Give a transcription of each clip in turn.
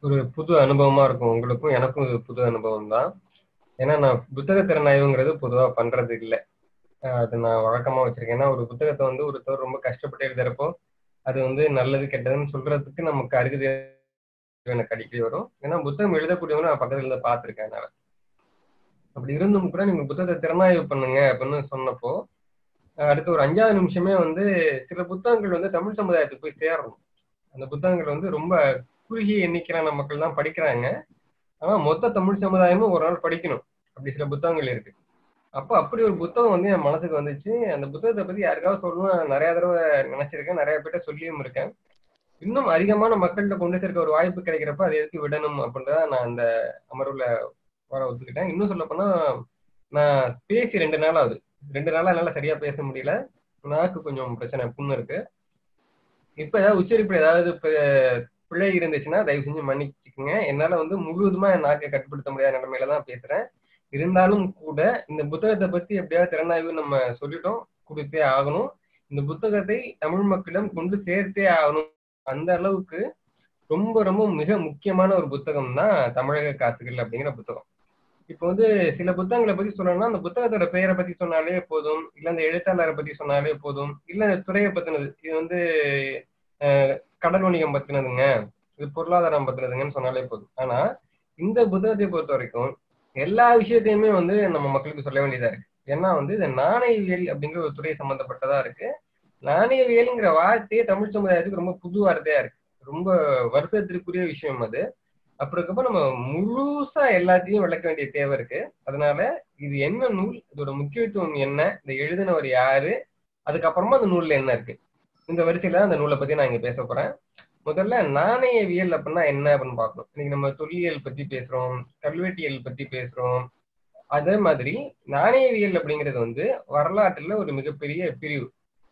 ஒரு புது அனுபவமா இருக்கும் உங்களுக்கும் எனக்கும் இது புது அனுபவம் தான் ஏன்னா நான் புத்தக திறனாய்வுங்கிறது பொதுவா பண்றது இல்லை அது நான் வழக்கமா வச்சிருக்கேன் ஏன்னா ஒரு புத்தகத்தை வந்து ஒருத்தர் ரொம்ப கஷ்டப்பட்டு எழுதுறப்போ அது வந்து நல்லது கெட்டதுன்னு சொல்றதுக்கு நமக்கு அருகதை எனக்கு அடிக்கடி வரும் ஏன்னா புத்தகம் எழுதக்கூடியவங்க நான் பக்கத்துல இருந்து பார்த்துருக்கேன் அதனால அப்படி இருந்தும் கூட நீங்க புத்தகத்தை திறனாய்வு பண்ணுங்க அப்படின்னு சொன்னப்போ அடுத்த ஒரு அஞ்சாவது நிமிஷமே வந்து சில புத்தகங்கள் வந்து தமிழ் சமுதாயத்துக்கு போய் சேரணும் அந்த புத்தகங்கள் வந்து ரொம்ப குறுகிய எண்ணிக்கையிலான மக்கள் தான் படிக்கிறாங்க ஆனா மொத்த தமிழ் சமுதாயமும் ஒரு நாள் படிக்கணும் அப்படி சில புத்தகங்கள் இருக்கு அப்போ அப்படி ஒரு புத்தகம் வந்து என் மனசுக்கு வந்துச்சு அந்த புத்தகத்தை பத்தி யாருக்காவது சொல்லணும் நிறைய தடவை நினைச்சிருக்கேன் நிறைய பேர்ட்ட சொல்லியும் இருக்கேன் இன்னும் அதிகமான மக்கள்கிட்ட கொண்டு சேர்க்க ஒரு வாய்ப்பு கிடைக்கிறப்ப அதை எதுக்கு விடணும் அப்படின்றத நான் அந்த அமர்வுல வர ஒத்துக்கிட்டேன் இன்னும் சொல்ல போனா நான் பேசி ரெண்டு நாள் ஆகுது ரெண்டு நாளா என்னால சரியா பேச முடியல நாக்கு கொஞ்சம் பிரச்சனை புண்ணு இருக்கு இப்ப ஏதாவது உச்சரிப்பு ஏதாவது பிழை இருந்துச்சுன்னா தயவு செஞ்சு மன்னிச்சுக்கோங்க என்னால வந்து முழுவதுமா என் நாக்கை கட்டுப்படுத்த முடியாத நிலைமையில தான் பேசுறேன் இருந்தாலும் கூட இந்த புத்தகத்தை பத்தி எப்படியாவது திறனாய்வு நம்ம சொல்லிட்டோம் கொடுத்தே ஆகணும் இந்த புத்தகத்தை தமிழ் மக்களிடம் கொண்டு சேர்த்தே ஆகணும் அந்த அளவுக்கு ரொம்ப ரொம்ப மிக முக்கியமான ஒரு புத்தகம் தான் தமிழக காசுகள் அப்படிங்கிற புத்தகம் இப்போ வந்து சில புத்தகங்களை பத்தி சொல்லணும்னா அந்த புத்தகத்தோட பெயரை பத்தி சொன்னாலே போதும் இல்ல அந்த எழுத்தாளரை பத்தி சொன்னாலே போதும் இல்ல இந்த துறையை பத்தினது இது வந்து கடல் வணிகம் பத்தினதுங்க இது பொருளாதாரம் பத்தினதுங்கன்னு சொன்னாலே போதும் ஆனா இந்த புத்தகத்தை பொறுத்த வரைக்கும் எல்லா விஷயத்தையுமே வந்து நம்ம மக்களுக்கு சொல்ல வேண்டியதா இருக்கு ஏன்னா வந்து இது நாணயவியல் அப்படிங்கிற ஒரு துறை சம்பந்தப்பட்டதா இருக்கு நாணயவியல்ங்கிற வார்த்தையே தமிழ் சமுதாயத்துக்கு ரொம்ப புது வார்த்தையா இருக்கு ரொம்ப வருத்தத்திற்குரிய விஷயம் அது அப்படி இருக்கப்ப நம்ம முழுசா எல்லாத்தையும் விளக்க வேண்டிய தேவை இருக்கு அதனால இது என்ன நூல் இதோட முக்கியத்துவம் என்ன இந்த எழுதினவர் யாரு அதுக்கப்புறமா அந்த நூல்ல என்ன இருக்கு இந்த வரிசையில அந்த நூலை பத்தி நான் இங்க பேச போறேன் முதல்ல நாணயவியல் அப்படின்னா என்ன அப்படின்னு பார்க்கணும் இன்னைக்கு நம்ம தொல்லியல் பத்தி பேசுறோம் கல்வெட்டியல் பத்தி பேசுறோம் அதே மாதிரி நாணயவியல் அப்படிங்கிறது வந்து வரலாற்றுல ஒரு மிகப்பெரிய பிரிவு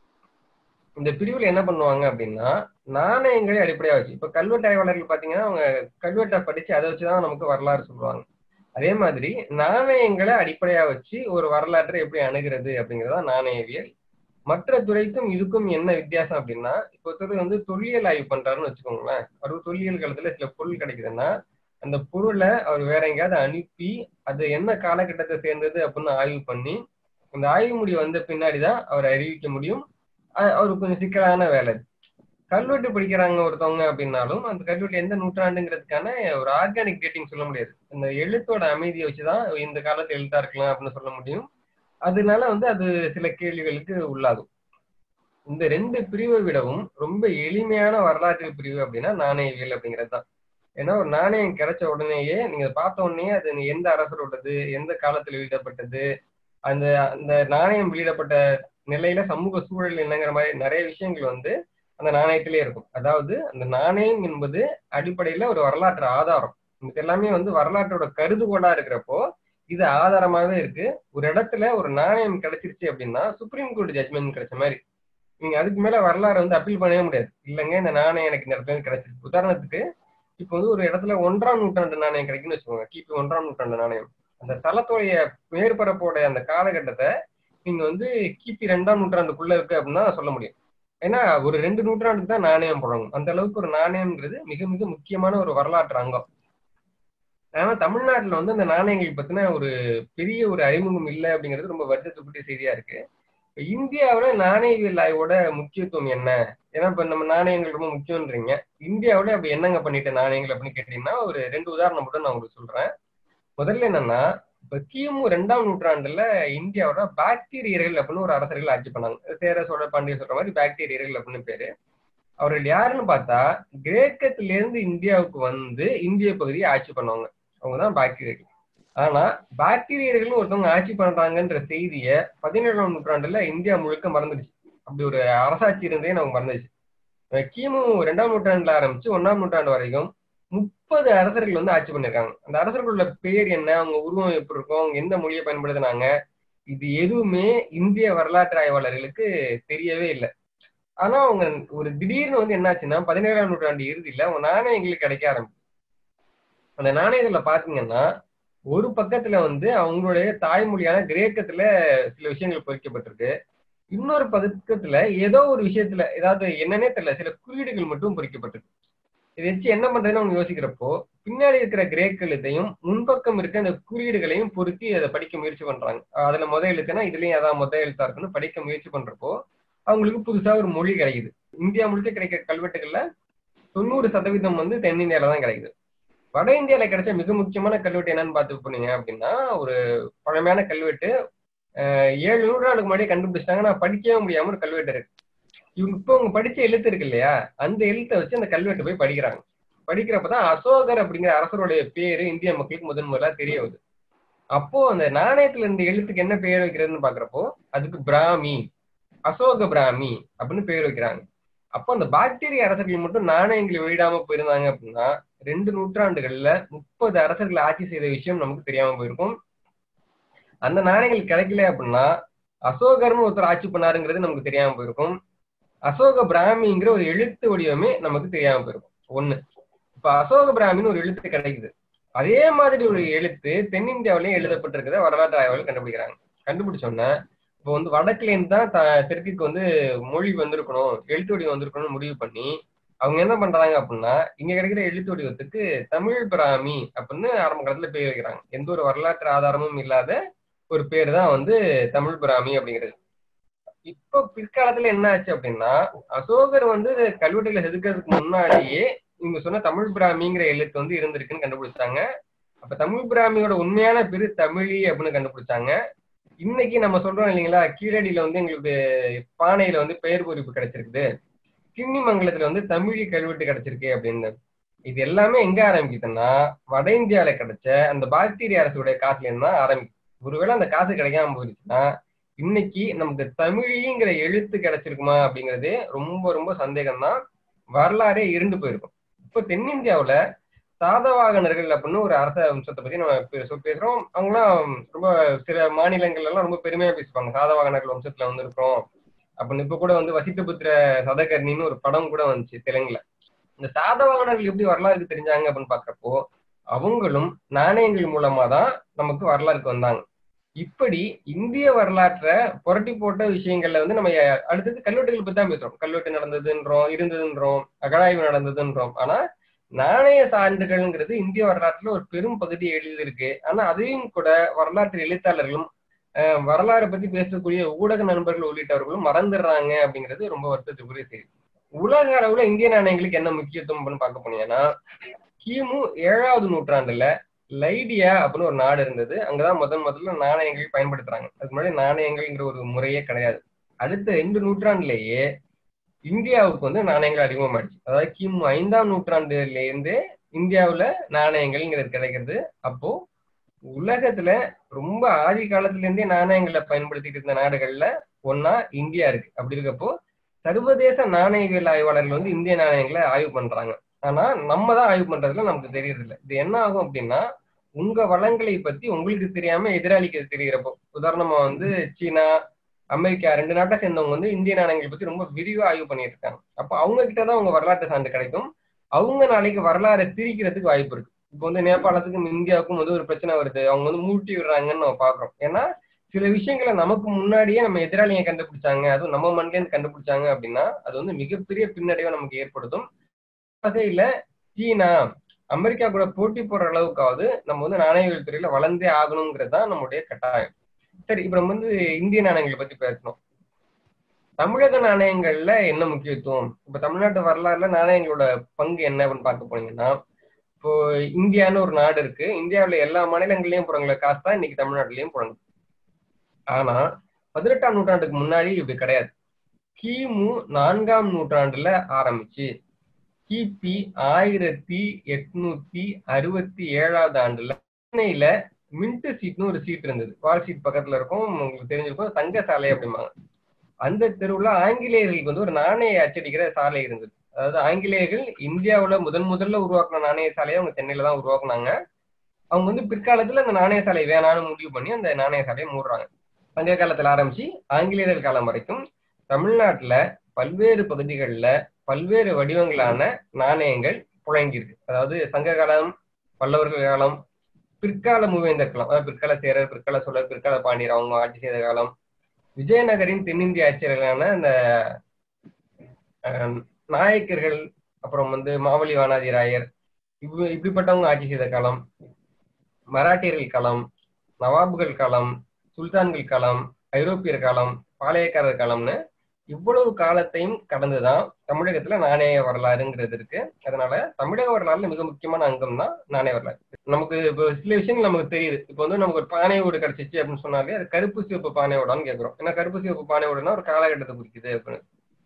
இந்த பிரிவுல என்ன பண்ணுவாங்க அப்படின்னா நாணயங்களை அடிப்படையா வச்சு இப்ப கல்வெட்டு ஆய்வாளர்கள் பாத்தீங்கன்னா அவங்க கல்வெட்டை படிச்சு அதை வச்சுதான் நமக்கு வரலாறு சொல்லுவாங்க அதே மாதிரி நாணயங்களை அடிப்படையா வச்சு ஒரு வரலாற்றை எப்படி அணுகிறது அப்படிங்கிறதா நாணயவியல் மற்ற துறைக்கும் இதுக்கும் என்ன வித்தியாசம் அப்படின்னா இப்போ ஒருத்தர் வந்து தொல்லியல் ஆய்வு பண்றாருன்னு வச்சுக்கோங்களேன் அவர் தொல்லியல் காலத்துல சில பொருள் கிடைக்குதுன்னா அந்த பொருளை அவர் வேற எங்கேயாவது அனுப்பி அது என்ன காலகட்டத்தை சேர்ந்தது அப்படின்னு ஆய்வு பண்ணி அந்த ஆய்வு முடிவு வந்த பின்னாடிதான் அவர் அறிவிக்க முடியும் அவருக்கு கொஞ்சம் சிக்கலான வேலை கல்வெட்டு படிக்கிறாங்க ஒருத்தவங்க அப்படின்னாலும் அந்த கல்வெட்டு எந்த நூற்றாண்டுங்கிறதுக்கான ஒரு ஆர்கானிக் டேட்டிங் சொல்ல முடியாது அந்த எழுத்தோட அமைதியை வச்சுதான் இந்த காலத்து எழுத்தா இருக்கலாம் அப்படின்னு சொல்ல முடியும் அதனால வந்து அது சில கேள்விகளுக்கு உள்ளாகும் இந்த ரெண்டு பிரிவை விடவும் ரொம்ப எளிமையான வரலாற்று பிரிவு அப்படின்னா நாணயவியல் அப்படிங்கிறது தான் ஏன்னா ஒரு நாணயம் கிடைச்ச உடனேயே நீங்க பார்த்த உடனே அது எந்த அரசரோடது எந்த காலத்தில் வெளியிடப்பட்டது அந்த அந்த நாணயம் வெளியிடப்பட்ட நிலையில சமூக சூழல் என்னங்கிற மாதிரி நிறைய விஷயங்கள் வந்து அந்த நாணயத்திலே இருக்கும் அதாவது அந்த நாணயம் என்பது அடிப்படையில ஒரு வரலாற்று ஆதாரம் இது எல்லாமே வந்து வரலாற்றோட கருதுகோளா இருக்கிறப்போ இது ஆதாரமாவே இருக்கு ஒரு இடத்துல ஒரு நாணயம் கிடைச்சிருச்சு அப்படின்னா சுப்ரீம் கோர்ட் ஜட்மெண்ட் கிடைச்ச மாதிரி நீங்க அதுக்கு மேல வரலாறு வந்து அப்பீல் பண்ணவே முடியாது இல்லைங்க இந்த நாணயம் எனக்கு இந்த இடத்துல கிடைச்சிருக்கு உதாரணத்துக்கு இப்போ வந்து ஒரு இடத்துல ஒன்றாம் நூற்றாண்டு நாணயம் கிடைக்குன்னு வச்சுக்கோங்க கிபி ஒன்றாம் நூற்றாண்டு நாணயம் அந்த தளத்துடைய மேற்பரப்போட அந்த காலகட்டத்தை நீங்க வந்து கிபி ரெண்டாம் நூற்றாண்டுக்குள்ள இருக்கு அப்படின்னா சொல்ல முடியும் ஏன்னா ஒரு ரெண்டு நூற்றாண்டுக்கு தான் நாணயம் போடணும் அந்த அளவுக்கு ஒரு நாணயம்ங்கிறது மிக மிக முக்கியமான ஒரு வரலாற்று அங்கம் ஆனா தமிழ்நாட்டுல வந்து அந்த நாணயங்கள் பத்தின ஒரு பெரிய ஒரு அறிமுகம் இல்லை அப்படிங்கிறது ரொம்ப வருத்தத்துக்குரிய செய்தியா இருக்கு இந்தியாவில நாணயவியல் ஆய்வோட முக்கியத்துவம் என்ன ஏன்னா இப்ப நம்ம நாணயங்கள் ரொம்ப முக்கியம்ன்றீங்க இந்தியாவில அப்படி என்னங்க பண்ணிட்ட நாணயங்கள் அப்படின்னு கேட்டீங்கன்னா ஒரு ரெண்டு உதாரணம் மட்டும் நான் உங்களுக்கு சொல்றேன் முதல்ல என்னன்னா இப்ப கிமு ரெண்டாம் நூற்றாண்டுல இந்தியாவோட பாக்டீரியர்கள் அப்படின்னு ஒரு அரசர்கள் ஆட்சி பண்ணாங்க சேர சோழ பாண்டிய சொல்ற மாதிரி பாக்டீரியர்கள் அப்படின்னு பேரு அவர்கள் யாருன்னு பார்த்தா கிரேக்கத்திலிருந்து இந்தியாவுக்கு வந்து இந்திய பகுதியை ஆட்சி பண்ணவங்க அவங்கதான் பாக்டீரியர்கள் ஆனா பாக்டீரியர்கள் ஒருத்தவங்க ஆட்சி பண்றாங்கன்ற செய்திய பதினேழாம் நூற்றாண்டுல இந்தியா முழுக்க மறந்துடுச்சு அப்படி ஒரு அரசாட்சி இருந்தே நமக்கு மறந்துடுச்சு கிமு ரெண்டாம் நூற்றாண்டுல ஆரம்பிச்சு ஒன்னாம் நூற்றாண்டு வரைக்கும் முப்பது அரசர்கள் வந்து ஆட்சி பண்ணிருக்காங்க அந்த அரசர்களோட பேர் என்ன அவங்க உருவம் எப்படி இருக்கும் அவங்க எந்த மொழியை பயன்படுத்தினாங்க இது எதுவுமே இந்திய வரலாற்று ஆய்வாளர்களுக்கு தெரியவே இல்லை ஆனா அவங்க ஒரு திடீர்னு வந்து என்னாச்சுன்னா பதினேழாம் நூற்றாண்டு இறுதியில அவங்க நாணயங்களுக்கு கிடைக்க ஆரம்பிச்சு அந்த நாணயத்துல பாத்தீங்கன்னா ஒரு பக்கத்துல வந்து அவங்களுடைய தாய்மொழியான கிரேக்கத்துல சில விஷயங்கள் பொறிக்கப்பட்டிருக்கு இன்னொரு பக்கத்துல ஏதோ ஒரு விஷயத்துல ஏதாவது என்னன்னே தெரியல சில குறியீடுகள் மட்டும் பொறிக்கப்பட்டிருக்கு இதை வச்சு என்ன பண்றதுன்னு அவங்க யோசிக்கிறப்போ பின்னாடி இருக்கிற கிரேக்க எழுத்தையும் முன்பக்கம் இருக்க அந்த குறியீடுகளையும் பொருத்தி அதை படிக்க முயற்சி பண்றாங்க அதுல முத எழுத்துனா இதுலயும் அதான் முத எழுத்தா இருக்குன்னு படிக்க முயற்சி பண்றப்போ அவங்களுக்கு புதுசா ஒரு மொழி கிடைக்குது இந்தியா முழுக்க கிடைக்கிற கல்வெட்டுகள்ல தொண்ணூறு சதவீதம் வந்து தென்னிந்தியால தான் கிடைக்குது வட இந்தியால கிடைச்ச மிக முக்கியமான கல்வெட்டு என்னன்னு பார்த்து போனீங்க அப்படின்னா ஒரு பழமையான கல்வெட்டு ஏழு நூறாண்டுக்கு முன்னாடியே கண்டுபிடிச்சிட்டாங்க நான் படிக்கவே முடியாம ஒரு கல்வெட்டு இருக்கு இவங்க இப்போ அவங்க படிச்ச எழுத்து இருக்கு இல்லையா அந்த எழுத்தை வச்சு அந்த கல்வெட்டு போய் படிக்கிறாங்க படிக்கிறப்பதான் அசோகர் அப்படிங்கிற அரசருடைய பேரு இந்திய மக்களுக்கு முதன் முதலா தெரிய வருது அப்போ அந்த நாணயத்துல இருந்த எழுத்துக்கு என்ன பெயர் வைக்கிறதுன்னு பாக்குறப்போ அதுக்கு பிராமி அசோக பிராமி அப்படின்னு பேர் வைக்கிறாங்க அப்போ அந்த பாக்டீரிய அரசர்கள் மட்டும் நாணயங்களை வெளியிடாம போயிருந்தாங்க அப்படின்னா ரெண்டு நூற்றாண்டுகள்ல முப்பது அரசர்கள் ஆட்சி செய்த விஷயம் நமக்கு தெரியாம போயிருக்கும் அந்த நாணயங்கள் கிடைக்கல அப்படின்னா அசோகர்னு ஒருத்தர் ஆட்சி பண்ணாருங்கிறது நமக்கு தெரியாம போயிருக்கும் அசோக பிராமிங்கிற ஒரு எழுத்து வடிவமே நமக்கு தெரியாம போயிருக்கும் ஒண்ணு இப்ப அசோக பிராமின்னு ஒரு எழுத்து கிடைக்குது அதே மாதிரி ஒரு எழுத்து தென்னிந்தியாவிலையும் எழுதப்பட்டிருக்கிறத வரலாற்று ஆய்வாளர்கள் கண்டுபிடிக்கிறாங்க கண்டுபிடிச்சோன்னா இப்போ வந்து வடக்குல இருந்து தான் தெற்குக்கு வந்து மொழி வந்திருக்கணும் எழுத்து வடிவம் வந்திருக்கணும்னு முடிவு பண்ணி அவங்க என்ன பண்றாங்க அப்படின்னா இங்க கிடைக்கிற எழுத்து வடிவத்துக்கு தமிழ் பிராமி அப்படின்னு ஆரம்ப காலத்துல பேர் வைக்கிறாங்க எந்த ஒரு வரலாற்று ஆதாரமும் இல்லாத ஒரு பேர் தான் வந்து தமிழ் பிராமி அப்படிங்கிறது இப்போ பிற்காலத்துல என்ன ஆச்சு அப்படின்னா அசோகர் வந்து கல்வெட்டுகளை செதுக்கிறதுக்கு முன்னாடியே இவங்க சொன்ன தமிழ் பிராமிங்கிற எழுத்து வந்து இருந்திருக்குன்னு கண்டுபிடிச்சாங்க அப்ப தமிழ் பிராமியோட உண்மையான பேரு தமிழி அப்படின்னு கண்டுபிடிச்சாங்க இன்னைக்கு நம்ம சொல்றோம் இல்லைங்களா கீழடியில வந்து எங்களுக்கு பானையில வந்து பெயர் குறிப்பு கிடைச்சிருக்குது கிண்ணிமங்கலத்துல வந்து தமிழி கல்வெட்டு கிடைச்சிருக்கு அப்படின்னு இது எல்லாமே எங்க ஆரம்பிக்குதுன்னா வட இந்தியாவில கிடைச்ச அந்த பாக்டீரிய அரசுடைய காசுல இருந்து தான் ஆரம்பிக்கும் ஒருவேளை அந்த காசு கிடைக்காம போயிடுச்சுன்னா இன்னைக்கு நமக்கு தமிழிங்கிற எழுத்து கிடைச்சிருக்குமா அப்படிங்கிறது ரொம்ப ரொம்ப சந்தேகம் தான் வரலாறே இருண்டு போயிருக்கும் இப்போ தென்னிந்தியாவுல சாதவாகனர்கள் அப்படின்னு ஒரு அரச வம்சத்தை பத்தி நம்ம பேசுறோம் அவங்களாம் ரொம்ப சில மாநிலங்கள்ல எல்லாம் ரொம்ப பெருமையா பேசுவாங்க சாதவாகனர்கள் வம்சத்துல வந்து இருக்கிறோம் அப்படின்னு இப்ப கூட வந்து வசித்தபுத்திர சதகர்ணின்னு ஒரு படம் கூட வந்துச்சு தெலுங்குல இந்த சாதவாகனர்கள் எப்படி வரலாறுக்கு தெரிஞ்சாங்க அப்படின்னு பாக்குறப்போ அவங்களும் நாணயங்கள் மூலமா தான் நமக்கு வரலாறுக்கு வந்தாங்க இப்படி இந்திய வரலாற்றை புரட்டி போட்ட விஷயங்கள்ல வந்து நம்ம அடுத்தது கல்வெட்டுகள் பத்தி தான் பேசுறோம் கல்வெட்டு நடந்ததுன்றோம் இருந்ததுன்றோம் அகழாய்வு நடந்ததுன்றோம் ஆனா நாணய சான்றுகள்ங்கிறது இந்திய வரலாற்றுல ஒரு பெரும் பகுதி எழுதியிருக்கு ஆனா அதையும் கூட வரலாற்று எழுத்தாளர்களும் வரலாறை பத்தி பேசக்கூடிய ஊடக நண்பர்கள் உள்ளிட்டவர்களும் மறந்துடுறாங்க அப்படிங்கிறது ரொம்ப வருத்தத்துக்குரிய செய்தி உலக அளவுல இந்திய நாணயங்களுக்கு என்ன முக்கியத்துவம் அப்படின்னு பார்க்க போனீங்கன்னா கிமு ஏழாவது நூற்றாண்டுல லைடியா அப்படின்னு ஒரு நாடு இருந்தது அங்கதான் முதன் முதல்ல நாணயங்கள் பயன்படுத்துறாங்க அதுக்கு முன்னாடி நாணயங்கள்ங்கிற ஒரு முறையே கிடையாது அடுத்த ரெண்டு நூற்றாண்டுலேயே இந்தியாவுக்கு வந்து நாணயங்கள் அறிமுகமாயிடுச்சு அதாவது கிமு ஐந்தாம் நூற்றாண்டுல இருந்தே இந்தியாவுல நாணயங்கள்ங்கிறது கிடைக்கிறது அப்போ உலகத்துல ரொம்ப ஆதி காலத்துல இருந்தே நாணயங்களை பயன்படுத்திட்டு இருந்த நாடுகள்ல ஒன்னா இந்தியா இருக்கு அப்படி இருக்கப்போ சர்வதேச நாணயவியல் ஆய்வாளர்கள் வந்து இந்திய நாணயங்களை ஆய்வு பண்றாங்க ஆனா நம்ம தான் ஆய்வு பண்றதுல நமக்கு தெரியறது இல்லை இது என்ன ஆகும் அப்படின்னா உங்க வளங்களை பத்தி உங்களுக்கு தெரியாம எதிராளிக்கு தெரியறப்போ உதாரணமா வந்து சீனா அமெரிக்கா ரெண்டு நாட்டை சேர்ந்தவங்க வந்து இந்திய நாணயங்களை பத்தி ரொம்ப விரிவா ஆய்வு பண்ணிட்டு இருக்காங்க அப்ப அவங்க கிட்டதான் உங்க வரலாற்று சான்று கிடைக்கும் அவங்க நாளைக்கு வரலாறை திரிக்கிறதுக்கு வாய்ப்பு இருக்கு இப்போ வந்து நேபாளத்துக்கும் இந்தியாவுக்கும் வந்து ஒரு பிரச்சனை வருது அவங்க வந்து மூட்டி விடுறாங்கன்னு நம்ம பாக்குறோம் ஏன்னா சில விஷயங்களை நமக்கு முன்னாடியே நம்ம எதிராளியை கண்டுபிடிச்சாங்க அதுவும் நம்ம மண்லேருந்து கண்டுபிடிச்சாங்க அப்படின்னா அது வந்து மிகப்பெரிய பின்னடைவை நமக்கு ஏற்படுத்தும் வகையில சீனா அமெரிக்கா கூட போட்டி போடுற அளவுக்காவது நம்ம வந்து நாணயவியல் துறையில வளர்ந்தே ஆகணுங்கிறது தான் நம்முடைய கட்டாயம் சரி இப்ப நம்ம வந்து இந்திய நாணயங்களை பத்தி பேசணும் தமிழக நாணயங்கள்ல என்ன முக்கியத்துவம் இப்ப தமிழ்நாட்டு வரலாறுல நாணயங்களோட பங்கு என்ன அப்படின்னு பார்க்க போனீங்கன்னா இப்போ இந்தியான்னு ஒரு நாடு இருக்கு இந்தியாவில எல்லா மாநிலங்கள்லயும் புறங்கள காசு தான் இன்னைக்கு தமிழ்நாட்டிலயும் புறங்குது ஆனா பதினெட்டாம் நூற்றாண்டுக்கு முன்னாடி இப்படி கிடையாது கிமு நான்காம் நூற்றாண்டுல ஆரம்பிச்சு கிபி ஆயிரத்தி எட்நூத்தி அறுபத்தி ஏழாவது ஆண்டுல சென்னையில மின்ட் சீட்னு ஒரு சீட் இருந்தது வால் சீட் பக்கத்துல இருக்கும் உங்களுக்கு தெரிஞ்சிருக்கும் தங்க சாலை அப்படிம்பாங்க அந்த தெருவுல ஆங்கிலேயர்களுக்கு வந்து ஒரு நாணய அச்சடிக்கிற சாலை இருந்தது அதாவது ஆங்கிலேயர்கள் இந்தியாவுல முதன் முதல்ல உருவாக்குன நாணய சாலையை அவங்க சென்னையில தான் உருவாக்குனாங்க அவங்க வந்து பிற்காலத்துல அந்த நாணய சாலை வேணான்னு முடிவு பண்ணி அந்த நாணய சாலையை மூடுறாங்க சங்க காலத்துல ஆரம்பிச்சு ஆங்கிலேயர்கள் காலம் வரைக்கும் தமிழ்நாட்டுல பல்வேறு பகுதிகளில் பல்வேறு வடிவங்களான நாணயங்கள் புழங்கியிருக்கு அதாவது சங்க காலம் பல்லவர்கள் காலம் பிற்கால மூவேந்தர் காலம் அதாவது பிற்கால சேரர் பிற்கால சோழர் பிற்கால பாண்டியர் அவங்க ஆட்சி செய்த காலம் விஜயநகரின் தென்னிந்திய ஆட்சியர்களான அந்த நாயக்கர்கள் அப்புறம் வந்து மாவலி வானாதி ராயர் இவ் இப்படிப்பட்டவங்க ஆட்சி செய்த காலம் மராட்டியர்கள் காலம் நவாபுகள் காலம் சுல்தான்கள் காலம் ஐரோப்பியர் காலம் பாளையக்காரர் காலம்னு இவ்வளவு காலத்தையும் கடந்துதான் தமிழகத்துல நாணய வரலாறுங்கிறது இருக்கு அதனால தமிழக வரலாறுல மிக முக்கியமான அங்கம் தான் நாணய வரலாறு நமக்கு இப்போ சில விஷயங்கள் நமக்கு தெரியுது இப்போ வந்து நமக்கு ஒரு பானை ஓடு கிடைச்சிச்சு அப்படின்னு சொன்னாலே அது கருப்பு சிவப்பு பானை ஓடான்னு கேட்கிறோம் ஏன்னா கருப்பு சிவப்பு பானை ஓடுனா ஒரு காலகட்டத்தை குறிக்குது அப்படின்னு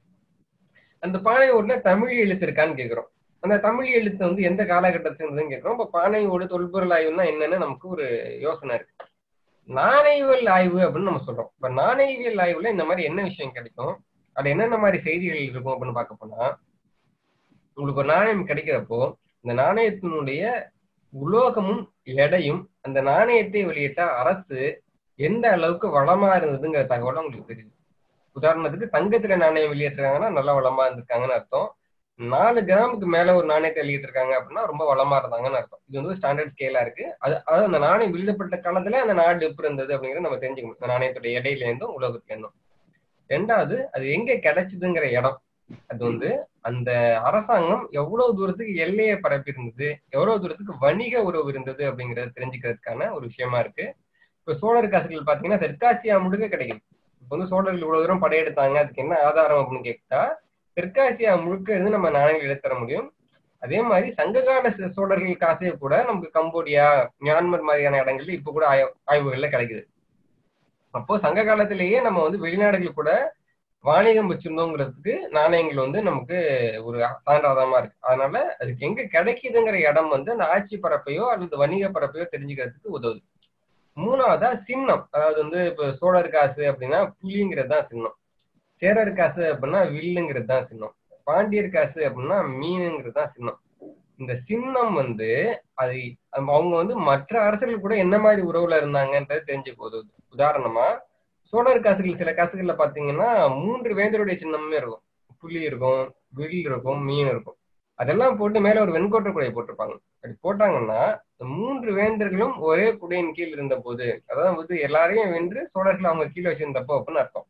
அந்த பானை ஓடுல தமிழ் எழுத்து இருக்கான்னு கேட்கிறோம் அந்த தமிழ் எழுத்து வந்து எந்த காலகட்டத்துன்னு கேட்கிறோம் இப்போ பானை ஓடு தொல்பொருள் ஆய்வுன்னா என்னன்னு நமக்கு ஒரு யோசனை இருக்கு நாணயவியல் ஆய்வு அப்படின்னு நம்ம சொல்றோம் இப்ப நாணயவியல் ஆய்வுல இந்த மாதிரி என்ன விஷயம் கிடைக்கும் அது என்னென்ன மாதிரி செய்திகள் இருக்கும் அப்படின்னு பார்க்க போனா உங்களுக்கு ஒரு நாணயம் கிடைக்கிறப்போ இந்த நாணயத்தினுடைய உலோகமும் எடையும் அந்த நாணயத்தை வெளியிட்ட அரசு எந்த அளவுக்கு வளமா இருந்ததுங்கிற தகவல் உங்களுக்கு தெரியுது உதாரணத்துக்கு தங்கத்துல நாணயம் வெளியேற்றுறாங்கன்னா நல்ல வளமா இருந்திருக்காங்கன்னு அர்த்தம் நாலு கிராமுக்கு மேல ஒரு நாணயத்தை வெளியிட்டிருக்காங்க அப்படின்னா ரொம்ப வளமா இருந்தாங்கன்னு அர்த்தம் இது வந்து ஸ்டாண்டர்ட் ஸ்கேலா இருக்கு அது அதாவது அந்த நாணயம் வெளியிடப்பட்ட காலத்துல அந்த நாடு எப்படி இருந்தது அப்படிங்கிறத நம்ம தெரிஞ்சுக்கணும் இந்த நாணயத்துடைய இடையில இருந்தும் உலகத்துல இருந்தும் ரெண்டாவது அது எங்க கிடைச்சதுங்கிற இடம் அது வந்து அந்த அரசாங்கம் எவ்வளவு தூரத்துக்கு எல்லையை பரப்பி இருந்தது எவ்வளவு தூரத்துக்கு வணிக உறவு இருந்தது அப்படிங்கறத தெரிஞ்சுக்கிறதுக்கான ஒரு விஷயமா இருக்கு இப்ப சோழர் காசுகள் பாத்தீங்கன்னா தெற்காசியா முழுக்க கிடைக்குது இப்ப வந்து சோழர்கள் இவ்வளவு தூரம் படையெடுத்தாங்க அதுக்கு என்ன ஆதாரம் அப்படின்னு கேட்டா தெற்காசியா முழுக்க இருந்து நம்ம நாணயங்கள் எடுத்துற முடியும் அதே மாதிரி சங்ககால சோழர்கள் காசே கூட நமக்கு கம்போடியா மியான்மர் மாதிரியான இடங்கள்ல இப்ப கூட ஆய்வு ஆய்வுகள்ல கிடைக்குது அப்போ சங்க காலத்திலேயே நம்ம வந்து வெளிநாடுகள் கூட வாணிகம் வச்சிருந்தோங்கிறதுக்கு நாணயங்கள் வந்து நமக்கு ஒரு சான்றாதமா இருக்கு அதனால அதுக்கு எங்க கிடைக்குதுங்கிற இடம் வந்து அந்த ஆட்சி பரப்பையோ அல்லது வணிக பரப்பையோ தெரிஞ்சுக்கிறதுக்கு உதவுது மூணாவதா சின்னம் அதாவது வந்து இப்ப சோழர் காசு அப்படின்னா புலிங்கிறது தான் சின்னம் சேரர் காசு அப்படின்னா வில்லுங்கிறது தான் சின்னம் பாண்டியர் காசு அப்படின்னா மீனுங்கிறது தான் சின்னம் இந்த சின்னம் வந்து அது அவங்க வந்து மற்ற அரசர்கள் கூட என்ன மாதிரி உறவுல இருந்தாங்கன்றது தெரிஞ்சு போகுது உதாரணமா சோழர் காசுகள் சில காசுகள்ல பாத்தீங்கன்னா மூன்று வேந்தருடைய சின்னமே இருக்கும் புலி இருக்கும் வில் இருக்கும் மீன் இருக்கும் அதெல்லாம் போட்டு மேல ஒரு வெண்கோட்டை குடையை போட்டிருப்பாங்க அப்படி போட்டாங்கன்னா மூன்று வேந்தர்களும் ஒரே குடையின் கீழ் இருந்த போது அதாவது வந்து எல்லாரையும் வென்று சோழர்கள் அவங்க கீழே வச்சிருந்தப்போ அப்படின்னு அர்த்தம்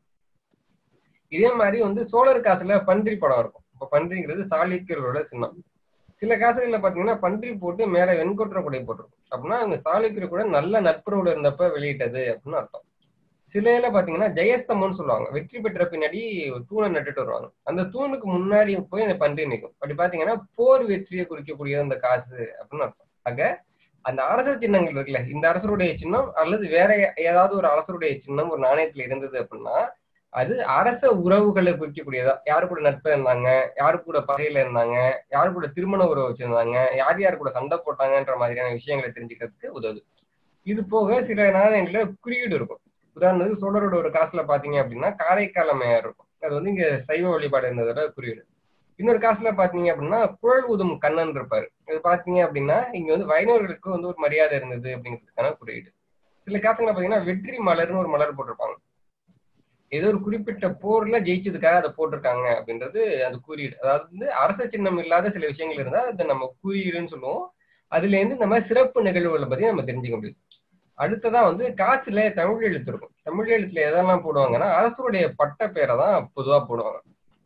இதே மாதிரி வந்து சோழர் காசுல பன்றி படம் இருக்கும் இப்ப பன்றிங்கிறது சாளுக்கியர்களோட சின்னம் சில காசுகள்ல பாத்தீங்கன்னா பன்றி போட்டு மேல வெண்கொற்ற குடை போட்டிருக்கும் அப்படின்னா அவங்க சாளுக்கியர் கூட நல்ல நட்புறவுல இருந்தப்ப வெளியிட்டது அப்படின்னு அர்த்தம் சில இதுல பாத்தீங்கன்னா ஜெயஸ்தம்பம்னு சொல்லுவாங்க வெற்றி பெற்ற பின்னாடி ஒரு தூணை நட்டுட்டு வருவாங்க அந்த தூணுக்கு முன்னாடி போய் அந்த பன்றி நிற்கும் அப்படி பாத்தீங்கன்னா போர் வெற்றியை குறிக்கக்கூடிய அந்த காசு அப்படின்னு அர்த்தம் ஆக அந்த அரசர் சின்னங்கள் இருக்குல்ல இந்த அரசருடைய சின்னம் அல்லது வேற ஏதாவது ஒரு அரசருடைய சின்னம் ஒரு நாணயத்துல இருந்தது அப்படின்னா அது அரச உறவுகளை குறிக்கக்கூடியதா யாரு கூட நட்பு இருந்தாங்க யாரு கூட பகையில இருந்தாங்க யாரு கூட திருமண உறவு வச்சிருந்தாங்க யார் யார் கூட சண்டை போட்டாங்கன்ற மாதிரியான விஷயங்களை தெரிஞ்சுக்கிறதுக்கு உதவுது இது போக சில நாணயங்கள்ல குறியீடு இருக்கும் உதாரணத்துக்கு சோழரோட ஒரு காசுல பாத்தீங்க அப்படின்னா காரைக்கால மேயர் இருக்கும் அது வந்து இங்க சைவ வழிபாடு இருந்ததோட குறியீடு இன்னொரு காசுல பாத்தீங்க அப்படின்னா குழல் ஊதும் கண்ணன் இருப்பாரு இது பாத்தீங்க அப்படின்னா இங்க வந்து வைணவர்களுக்கு வந்து ஒரு மரியாதை இருந்தது அப்படிங்கிறதுக்கான குறியீடு சில காசுல பாத்தீங்கன்னா வெற்றி மலர்னு ஒரு மலர் போட்டிருப்பாங்க ஏதோ ஒரு குறிப்பிட்ட போர்ல ஜெயிச்சதுக்காக அதை போட்டிருக்காங்க அப்படின்றது அந்த குறியீடு அதாவது வந்து அரச சின்னம் இல்லாத சில விஷயங்கள் இருந்தா அதை நம்ம குறியீடுன்னு சொல்லுவோம் அதுல இருந்து இந்த மாதிரி சிறப்பு நிகழ்வுகளை பத்தி நம்ம தெரிஞ்சுக்க முடியும் அடுத்ததா வந்து காசுல தமிழ் எழுத்து இருக்கும் தமிழ் எழுத்துல எதெல்லாம் போடுவாங்கன்னா அரசருடைய பட்ட பேரை தான் பொதுவா போடுவாங்க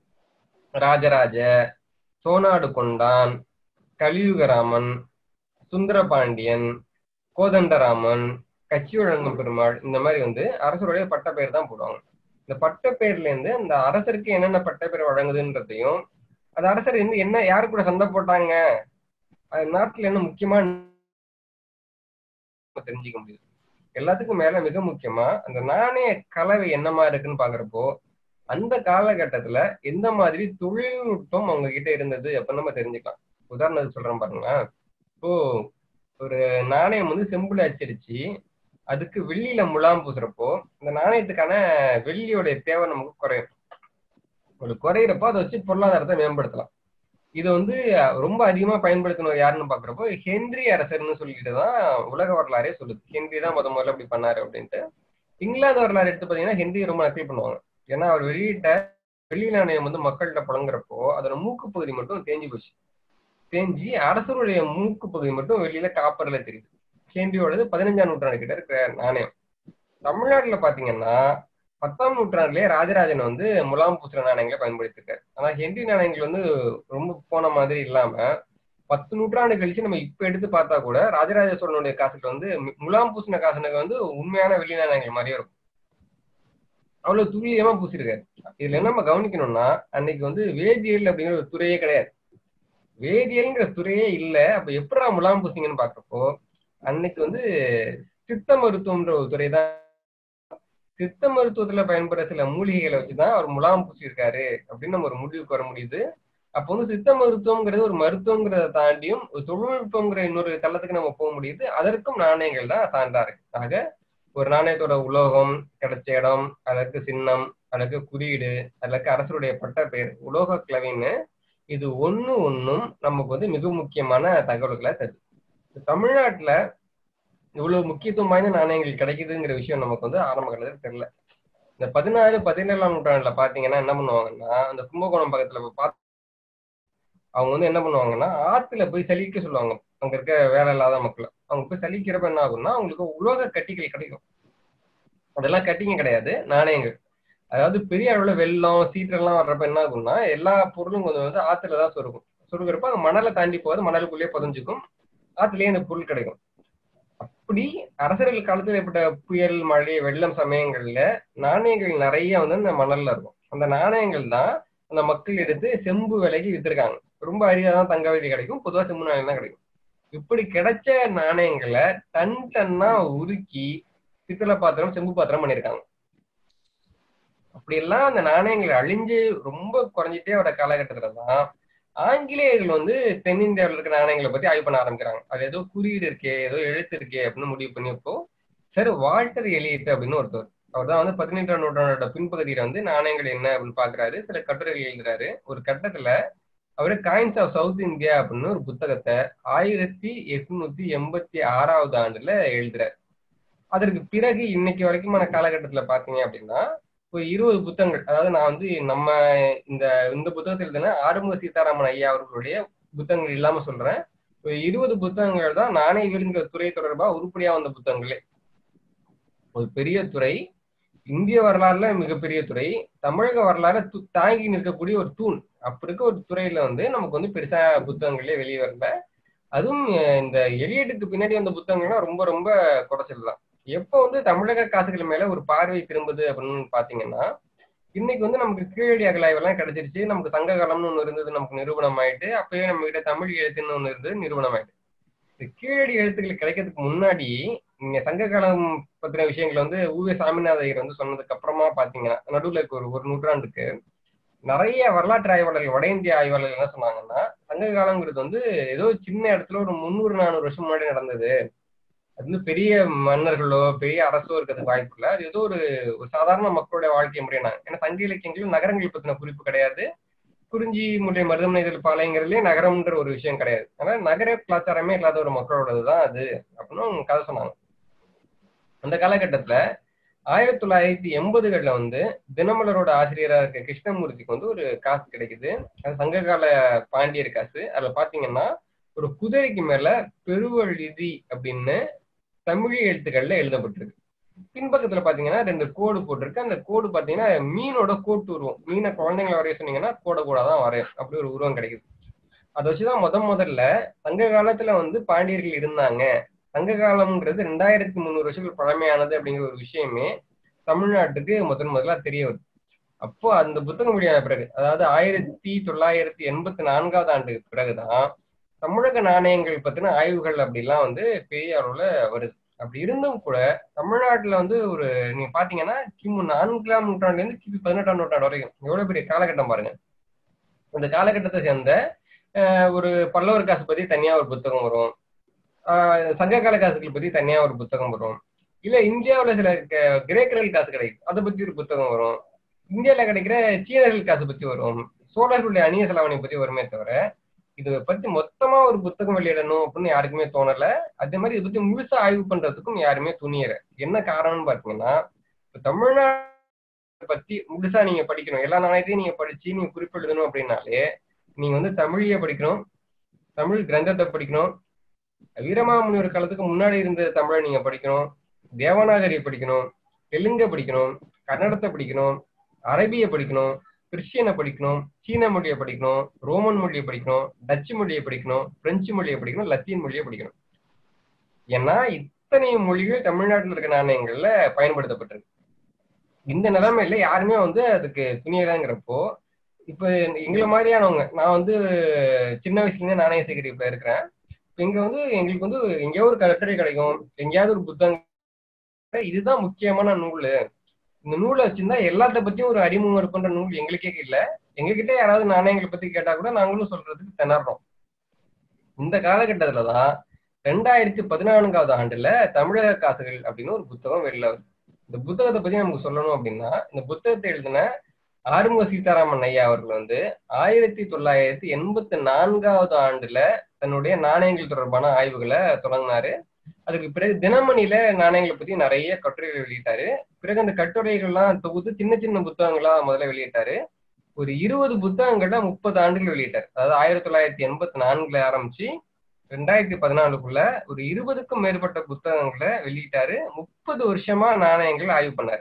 ராஜராஜ சோனாடு கொண்டான் கலியுகராமன் சுந்தரபாண்டியன் கோதண்டராமன் கட்சி வழங்கும் பெருமாள் இந்த மாதிரி வந்து அரசருடைய பட்ட பெயர் தான் போடுவாங்க இந்த பட்ட பெயர்ல இருந்து அந்த அரசருக்கு என்னென்ன பட்ட பெயர் வழங்குதுன்றதையும் அந்த அரசர் வந்து என்ன யாரு கூட சண்டை போட்டாங்க நாட்டுல என்ன முக்கியமா தெரிஞ்சுக்க முடியுது எல்லாத்துக்கும் மேல மிக முக்கியமா அந்த நாணய கலவை என்னமா இருக்குன்னு பாக்குறப்போ அந்த காலகட்டத்துல எந்த மாதிரி தொழில்நுட்பம் அவங்க கிட்ட இருந்தது அப்படின்னு நம்ம தெரிஞ்சுக்கலாம் உதாரணத்துக்கு சொல்றேன் பாருங்களேன் இப்போ ஒரு நாணயம் வந்து செம்புல அச்சடிச்சு அதுக்கு வெள்ளியில முலாம் பூசுறப்போ இந்த நாணயத்துக்கான வெள்ளியோடைய தேவை நமக்கு குறையும் ஒரு குறையிறப்போ அதை வச்சு பொருளாதாரத்தை மேம்படுத்தலாம் இதை வந்து ரொம்ப அதிகமா பயன்படுத்தினவர் யாருன்னு பாக்குறப்போ ஹென்றி அரசர்னு சொல்லிட்டு தான் உலக வரலாறே சொல்லுது ஹென்றி தான் முத முதல்ல அப்படி பண்ணாரு அப்படின்ட்டு இங்கிலாந்து வரலாறு எடுத்து பாத்தீங்கன்னா ஹென்றி ரொம்ப நக்கல் பண்ணுவாங்க ஏன்னா அவர் வெளியிட்ட வெள்ளி நாணயம் வந்து மக்கள்கிட்ட புழங்குறப்போ அதோட மூக்கு பகுதி மட்டும் தேஞ்சு போச்சு தேஞ்சி அரசருடைய மூக்கு பகுதி மட்டும் வெளியில காப்பர்ல தெரியுது ஹென்றியோடது பதினஞ்சாம் நூற்றாண்டு கிட்ட இருக்கிற நாணயம் தமிழ்நாட்டுல பாத்தீங்கன்னா பத்தாம் நூற்றாண்டுலயே ராஜராஜன் வந்து முலாம் பூசுற நாணயங்களை பயன்படுத்திருக்காரு ஆனா ஹென்றி நாணயங்கள் வந்து ரொம்ப போன மாதிரி இல்லாம பத்து நூற்றாண்டு கழிச்சு நம்ம இப்ப எடுத்து பார்த்தா கூட ராஜராஜ சோழனுடைய காசுகள் வந்து மு- முலாம் பூசின காசுனுக்கு வந்து உண்மையான வெள்ளி நாணயங்கள் மாதிரியே இருக்கும் அவ்வளவு துல்லியமா பூசிருக்காரு இதுல என்ன நம்ம கவனிக்கணும்னா அன்னைக்கு வந்து வேதியியல் அப்படிங்கிற ஒரு துறையே கிடையாது வேதியியல்ங்கிற துறையே இல்ல அப்ப எப்படா முலாம் பூசிங்கன்னு பாக்குறப்போ அன்னைக்கு வந்து சித்த மருத்துவம்ன்ற ஒரு துறை தான் சித்த மருத்துவத்துல பயன்படுற சில மூலிகைகளை வச்சுதான் அவர் முலாம் பூசியிருக்காரு அப்படின்னு நம்ம ஒரு முடிவுக்கு வர முடியுது அப்போ வந்து சித்த மருத்துவம்ங்கிறது ஒரு மருத்துவங்கிறத தாண்டியும் ஒரு தொழில்நுட்பங்கிற இன்னொரு தளத்துக்கு நம்ம போக முடியுது அதற்கும் நாணயங்கள் தான் சான்றா இருக்கு ஆக ஒரு நாணயத்தோட உலோகம் கிடைச்ச இடம் அதற்கு சின்னம் அதற்கு குறியீடு அதற்கு அரசருடைய பட்ட பெயர் உலோக கிளவின்னு இது ஒண்ணு ஒண்ணும் நமக்கு வந்து மிக முக்கியமான தகவல்களை தருது இப்ப தமிழ்நாட்டுல இவ்வளவு முக்கியத்துவம் வாய்ந்த நாணயங்கள் கிடைக்குதுங்கிற விஷயம் நமக்கு வந்து ஆரம்ப காலத்துல தெரியல இந்த பதினாறு பதினேழாம் நூற்றாண்டுல பாத்தீங்கன்னா என்ன பண்ணுவாங்கன்னா அந்த கும்பகோணம் பக்கத்துல போய் பார்த்து அவங்க வந்து என்ன பண்ணுவாங்கன்னா ஆத்துல போய் சலிக்க சொல்லுவாங்க அங்க இருக்க வேலை இல்லாத மக்களை அவங்க போய் சலிக்கிறப்ப என்ன ஆகும்னா அவங்களுக்கு உலோக கட்டிகள் கிடைக்கும் அதெல்லாம் கட்டிங்க கிடையாது நாணயங்கள் அதாவது பெரிய அளவுல வெள்ளம் சீற்றெல்லாம் வர்றப்ப என்ன ஆகும்னா எல்லா பொருளும் கொஞ்சம் வந்து ஆத்துல தான் சொருகும் சொருகிறப்ப அந்த மணலை தாண்டி போகாது மணலுக்குள்ளேயே புதஞ்சுக்கும் ஆத்துலயே இந்த பொருள் கிடைக்கும் அப்படி அரசர்கள் காலத்துல ஏற்பட்ட புயல் மழை வெள்ளம் சமயங்கள்ல நாணயங்கள் நிறைய வந்து அந்த மணல்ல இருக்கும் அந்த நாணயங்கள் தான் அந்த மக்கள் எடுத்து செம்பு விலைக்கு வித்திருக்காங்க ரொம்ப அரியாதான் தங்க விலை கிடைக்கும் பொதுவா செம்பு நாணயம் தான் கிடைக்கும் இப்படி கிடைச்ச நாணயங்களை டன் டன்னா உருக்கி பித்தளை பாத்திரம் செம்பு பாத்திரம் பண்ணியிருக்காங்க அப்படியெல்லாம் அந்த நாணயங்கள் அழிஞ்சு ரொம்ப குறைஞ்சிட்டே வர காலகட்டத்துல தான் ஆங்கிலேயர்கள் வந்து தென்னிந்தியாவில் இருக்கிற நாணயங்களை பத்தி ஆய்வு பண்ண ஆரம்பிக்கிறாங்க அது ஏதோ குறியீடு இருக்கே ஏதோ எழுத்து இருக்கே அப்படின்னு முடிவு பண்ணியப்போ சார் வால்டர் எலியட் அப்படின்னு ஒருத்தர் அவர் தான் வந்து பதினெட்டாம் நூற்றாண்டோட பின்பகுதியில வந்து நாணயங்கள் என்ன அப்படின்னு பாக்குறாரு சில கட்டுரைகள் எழுதுறாரு ஒரு கட்டத்துல அவரு காயின்ஸ் ஆஃப் சவுத் இந்தியா அப்படின்னு ஒரு புத்தகத்தை ஆயிரத்தி எட்நூத்தி எண்பத்தி ஆறாவது ஆண்டுல எழுதுறாரு அதற்கு பிறகு இன்னைக்கு வரைக்குமான காலகட்டத்துல பாத்தீங்க அப்படின்னா ஒரு இருபது புத்தகங்கள் அதாவது நான் வந்து நம்ம இந்த இந்த புத்தகத்தில் எழுதின ஆறுமுக சீதாராமன் ஐயா அவர்களுடைய புத்தகங்கள் இல்லாம சொல்றேன் ஒரு இருபது புத்தகங்கள் தான் நாணயவியல்ங்கிற துறை தொடர்பா உருப்படியா வந்த புத்தகங்களே ஒரு பெரிய துறை இந்திய வரலாறுல மிகப்பெரிய துறை தமிழக வரலாறு து- தாங்கி நிற்கக்கூடிய ஒரு தூண் அப்படி இருக்க ஒரு துறையில வந்து நமக்கு வந்து பெருசா புத்தகங்களே வெளியே வரல அதுவும் அஹ், இந்த எலியட்டுக்கு பின்னாடி வந்த புத்தகங்கள்லாம் ரொம்ப ரொம்ப குறைச்சல் தான் எப்போ வந்து தமிழக காசுகள் மேல ஒரு பார்வை திரும்புது அப்படின்னு பாத்தீங்கன்னா இன்னைக்கு வந்து நமக்கு கீழடி அகலாய்வெல்லாம் கிடைச்சிருச்சு நமக்கு சங்க காலம்னு ஒண்ணு இருந்தது நமக்கு நிரூபணம் ஆயிட்டு அப்பயே நம்ம கிட்ட தமிழ் எழுத்துன்னு ஒண்ணு இருந்தது நிரூபணம் ஆயிட்டு இந்த கீழடி எழுத்துக்கள் கிடைக்கிறதுக்கு முன்னாடி நீங்க சங்க காலம் பத்தின விஷயங்களை வந்து ஊவே சாமிநாத ஐயர் வந்து சொன்னதுக்கு அப்புறமா பாத்தீங்கன்னா நடுவுல இருக்க ஒரு ஒரு நூற்றாண்டுக்கு நிறைய வரலாற்று ஆய்வாளர்கள் வட இந்திய ஆய்வாளர்கள் என்ன சொன்னாங்கன்னா சங்க காலங்கிறது வந்து ஏதோ சின்ன இடத்துல ஒரு முந்நூறு நானூறு வருஷம் முன்னாடி நடந்தது அது வந்து பெரிய மன்னர்களோ பெரிய அரசோ இருக்கிறதுக்கு வாய்ப்பு இல்லை அது ஏதோ ஒரு ஒரு சாதாரண மக்களுடைய வாழ்க்கை முறையினாங்க ஏன்னா சங்க இலக்கியங்களும் நகரங்கள் பத்தின குறிப்பு கிடையாது குறிஞ்சி முறை மருதமனை இதழ் பாளையங்கிறதுலயே நகரம்ன்ற ஒரு விஷயம் கிடையாது அதனால நகர கலாச்சாரமே இல்லாத ஒரு மக்களோடதுதான் அது அப்படின்னு அவங்க கதை சொன்னாங்க அந்த காலகட்டத்துல ஆயிரத்தி தொள்ளாயிரத்தி எண்பதுகள்ல வந்து தினமலரோட ஆசிரியரா இருக்க கிருஷ்ணமூர்த்திக்கு வந்து ஒரு காசு கிடைக்குது அது சங்ககால பாண்டியர் காசு அதுல பாத்தீங்கன்னா ஒரு குதிரைக்கு மேல பெருவழுதி அப்படின்னு தமிழ் எழுத்துக்கள்ல எழுதப்பட்டிருக்கு பின்பக்கத்துல பாத்தீங்கன்னா ரெண்டு கோடு போட்டிருக்கு அந்த கோடு பாத்தீங்கன்னா மீனோட கோட்டு உருவம் மீனை குழந்தைங்களை வரைய சொன்னீங்கன்னா கோட கூட தான் வரையும் அப்படி ஒரு உருவம் கிடைக்குது அதை வச்சுதான் முத முதல்ல சங்க காலத்துல வந்து பாண்டியர்கள் இருந்தாங்க சங்க காலம்ங்கிறது ரெண்டாயிரத்தி முந்நூறு வருஷங்கள் பழமையானது அப்படிங்கிற ஒரு விஷயமே தமிழ்நாட்டுக்கு முதன் முதலா தெரிய வருது அப்போ அந்த புத்தகம் வெளியான பிறகு அதாவது ஆயிரத்தி தொள்ளாயிரத்தி எண்பத்தி நான்காவது ஆண்டுக்கு பிறகுதான் தமிழக நாணயங்கள் பத்தின ஆய்வுகள் அப்படிலாம் வந்து பெரிய அளவுல வருது அப்படி இருந்தும் கூட தமிழ்நாட்டுல வந்து ஒரு நீங்க பாத்தீங்கன்னா கிமு நான்காம் நூற்றாண்டுல இருந்து கிபி பதினெட்டாம் நூற்றாண்டு வரைக்கும் எவ்வளவு பெரிய காலகட்டம் பாருங்க இந்த காலகட்டத்தை சேர்ந்த அஹ், ஒரு பல்லவர் காசு பத்தி தனியா ஒரு புத்தகம் வரும் ஆஹ், சங்ககால காசுகள் பத்தி தனியா ஒரு புத்தகம் வரும் இல்ல இந்தியாவுல சில க- கிரேக்கர்கள் காசு கிடைக்கும் அதை பத்தி ஒரு புத்தகம் வரும் இந்தியால கிடைக்கிற சீனர்கள் காசு பத்தி வரும் சோழர்களுடைய அந்நிய செலாவணி பத்தி வருமே தவிர இதை பத்தி மொத்தமா ஒரு புத்தகம் வெளியிடணும் அப்படின்னு யாருக்குமே தோணல அதே மாதிரி இதை பத்தி முழுசா ஆய்வு பண்றதுக்கும் யாருமே துணியல என்ன காரணம்னு பாத்தீங்கன்னா இப்ப தமிழ்நாடு பத்தி முழுசா நீங்க படிக்கணும் எல்லா நாணயத்தையும் நீங்க படிச்சு நீங்க குறிப்பெழுதணும் அப்படின்னாலே நீங்க வந்து தமிழிய படிக்கணும் தமிழ் கிரந்தத்தை படிக்கணும் வீரமாமுனிவர் காலத்துக்கு முன்னாடி இருந்த தமிழை நீங்க படிக்கணும் தேவநாகரி படிக்கணும் தெலுங்க படிக்கணும் கன்னடத்தை படிக்கணும் அரபிய படிக்கணும் கிறிஸ்டியனை படிக்கணும் சீன மொழியை படிக்கணும் ரோமன் மொழியை படிக்கணும் டச்சு மொழியை படிக்கணும் பிரெஞ்சு மொழியை படிக்கணும் லத்தீன் மொழியை படிக்கணும் ஏன்னா இத்தனை மொழிகள் தமிழ்நாட்டில் இருக்க நாணயங்கள்ல பயன்படுத்தப்பட்டிருக்கு இந்த நிலைமையில யாருமே வந்து அதுக்கு துணியலாங்கிறப்போ இப்ப எங்களை மாதிரியானவங்க நான் வந்து சின்ன வயசுல இருந்தே நாணய சேகரிப்புல இருக்கிறேன் இப்ப இங்க வந்து எங்களுக்கு வந்து எங்கேயோ ஒரு கட்டுரை கிடைக்கும் எங்கேயாவது ஒரு புத்தகம் இதுதான் முக்கியமான நூல் இந்த நூலை வச்சிருந்தா எல்லாத்த பத்தியும் ஒரு அறிமுகம் இருக்குன்ற நூல் எங்களுக்கே இல்ல எங்ககிட்ட யாராவது நாணயங்களை பத்தி கேட்டா கூட நாங்களும் சொல்றதுக்கு திணறோம் இந்த காலகட்டத்துலதான் ரெண்டாயிரத்தி பதினான்காவது ஆண்டுல தமிழக காசுகள் அப்படின்னு ஒரு புத்தகம் வெளில வருது இந்த புத்தகத்தை பத்தி நமக்கு சொல்லணும் அப்படின்னா இந்த புத்தகத்தை எழுதின ஆறுமுக சீதாராமன் ஐயா அவர்கள் வந்து ஆயிரத்தி தொள்ளாயிரத்தி எண்பத்தி நான்காவது ஆண்டுல தன்னுடைய நாணயங்கள் தொடர்பான ஆய்வுகளை தொடங்கினாரு அதுக்கு பிறகு தினமணியில நாணயங்களை பத்தி நிறைய கட்டுரைகள் வெளியிட்டாரு பிறகு அந்த கட்டுரைகள்லாம் தொகுத்து சின்ன சின்ன புத்தகங்களா முதல்ல வெளியிட்டாரு ஒரு இருபது புத்தகங்கள்ல முப்பது ஆண்டுகள் வெளியிட்டார் அதாவது ஆயிரத்தி தொள்ளாயிரத்தி எண்பத்தி நான்குல ஆரம்பிச்சு ரெண்டாயிரத்தி பதினாலுக்குள்ள ஒரு இருபதுக்கும் மேற்பட்ட புத்தகங்களை வெளியிட்டாரு முப்பது வருஷமா நாணயங்கள் ஆய்வு பண்ணாரு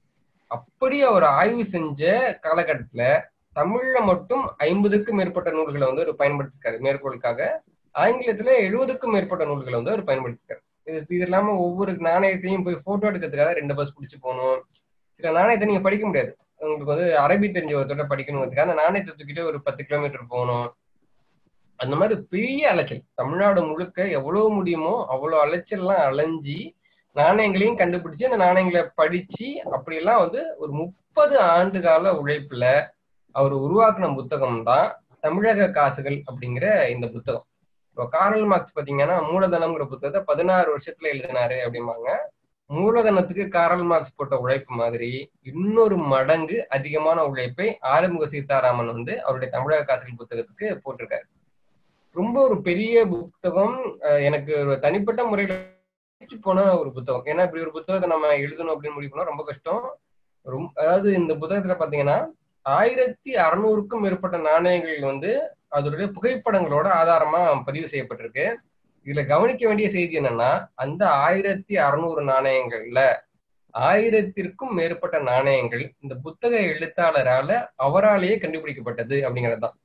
அப்படி அவர் ஆய்வு செஞ்ச காலகட்டத்துல தமிழ்ல மட்டும் ஐம்பதுக்கும் மேற்பட்ட நூல்களை வந்து அவர் பயன்படுத்திருக்காரு மேற்கோளுக்காக ஆங்கிலத்துல எழுபதுக்கும் மேற்பட்ட நூல்களை வந்து அவர் பயன்படுத்திருக்காரு இது இது இல்லாம ஒவ்வொரு நாணயத்தையும் போய் போட்டோ எடுக்கிறதுக்காக ரெண்டு பஸ் பிடிச்சு போகணும் சில நாணயத்தை நீங்க படிக்க முடியாது உங்களுக்கு வந்து அரபி தெரிஞ்ச ஒருத்தோட படிக்கணுங்கிறதுக்காக அந்த நாணயத்தை தூக்கிட்டு ஒரு பத்து கிலோமீட்டர் போகணும் அந்த மாதிரி பெரிய அலைச்சல் தமிழ்நாடு முழுக்க எவ்வளவு முடியுமோ அவ்வளவு அலைச்சல்லாம் அலைஞ்சி நாணயங்களையும் கண்டுபிடிச்சு அந்த நாணயங்களை படிச்சு அப்படியெல்லாம் வந்து ஒரு முப்பது ஆண்டு கால உழைப்புல அவர் உருவாக்கின புத்தகம் தான் தமிழக காசுகள் அப்படிங்கிற இந்த புத்தகம் இப்போ காரல் மார்க்ஸ் பாத்தீங்கன்னா மூலதனம்ங்கிற புத்தகத்தை பதினாறு வருஷத்துல எழுதினாரு அப்படிம்பாங்க மூலதனத்துக்கு காரல் மார்க்ஸ் போட்ட உழைப்பு மாதிரி இன்னொரு மடங்கு அதிகமான உழைப்பை ஆறுமுக சீதாராமன் வந்து அவருடைய தமிழக காசுகள் புத்தகத்துக்கு போட்டிருக்காரு ரொம்ப ஒரு பெரிய புத்தகம் எனக்கு ஒரு தனிப்பட்ட முறையில போன ஒரு புத்தகம் ஏன்னா இப்படி ஒரு புத்தகத்தை நம்ம எழுதணும் அப்படின்னு முடிவு பண்ணா ரொம்ப கஷ்டம் ரொம்ப அதாவது இந்த புத்தகத்துல பாத்தீங்கன்னா ஆயிரத்தி அறுநூறுக்கும் மேற்பட்ட நாணயங்கள் வந்து அதோடைய புகைப்படங்களோட ஆதாரமா பதிவு செய்யப்பட்டிருக்கு இதுல கவனிக்க வேண்டிய செய்தி என்னன்னா அந்த ஆயிரத்தி அறுநூறு நாணயங்கள்ல ஆயிரத்திற்கும் மேற்பட்ட நாணயங்கள் இந்த புத்தக எழுத்தாளரால அவராலேயே கண்டுபிடிக்கப்பட்டது அப்படிங்கறதுதான்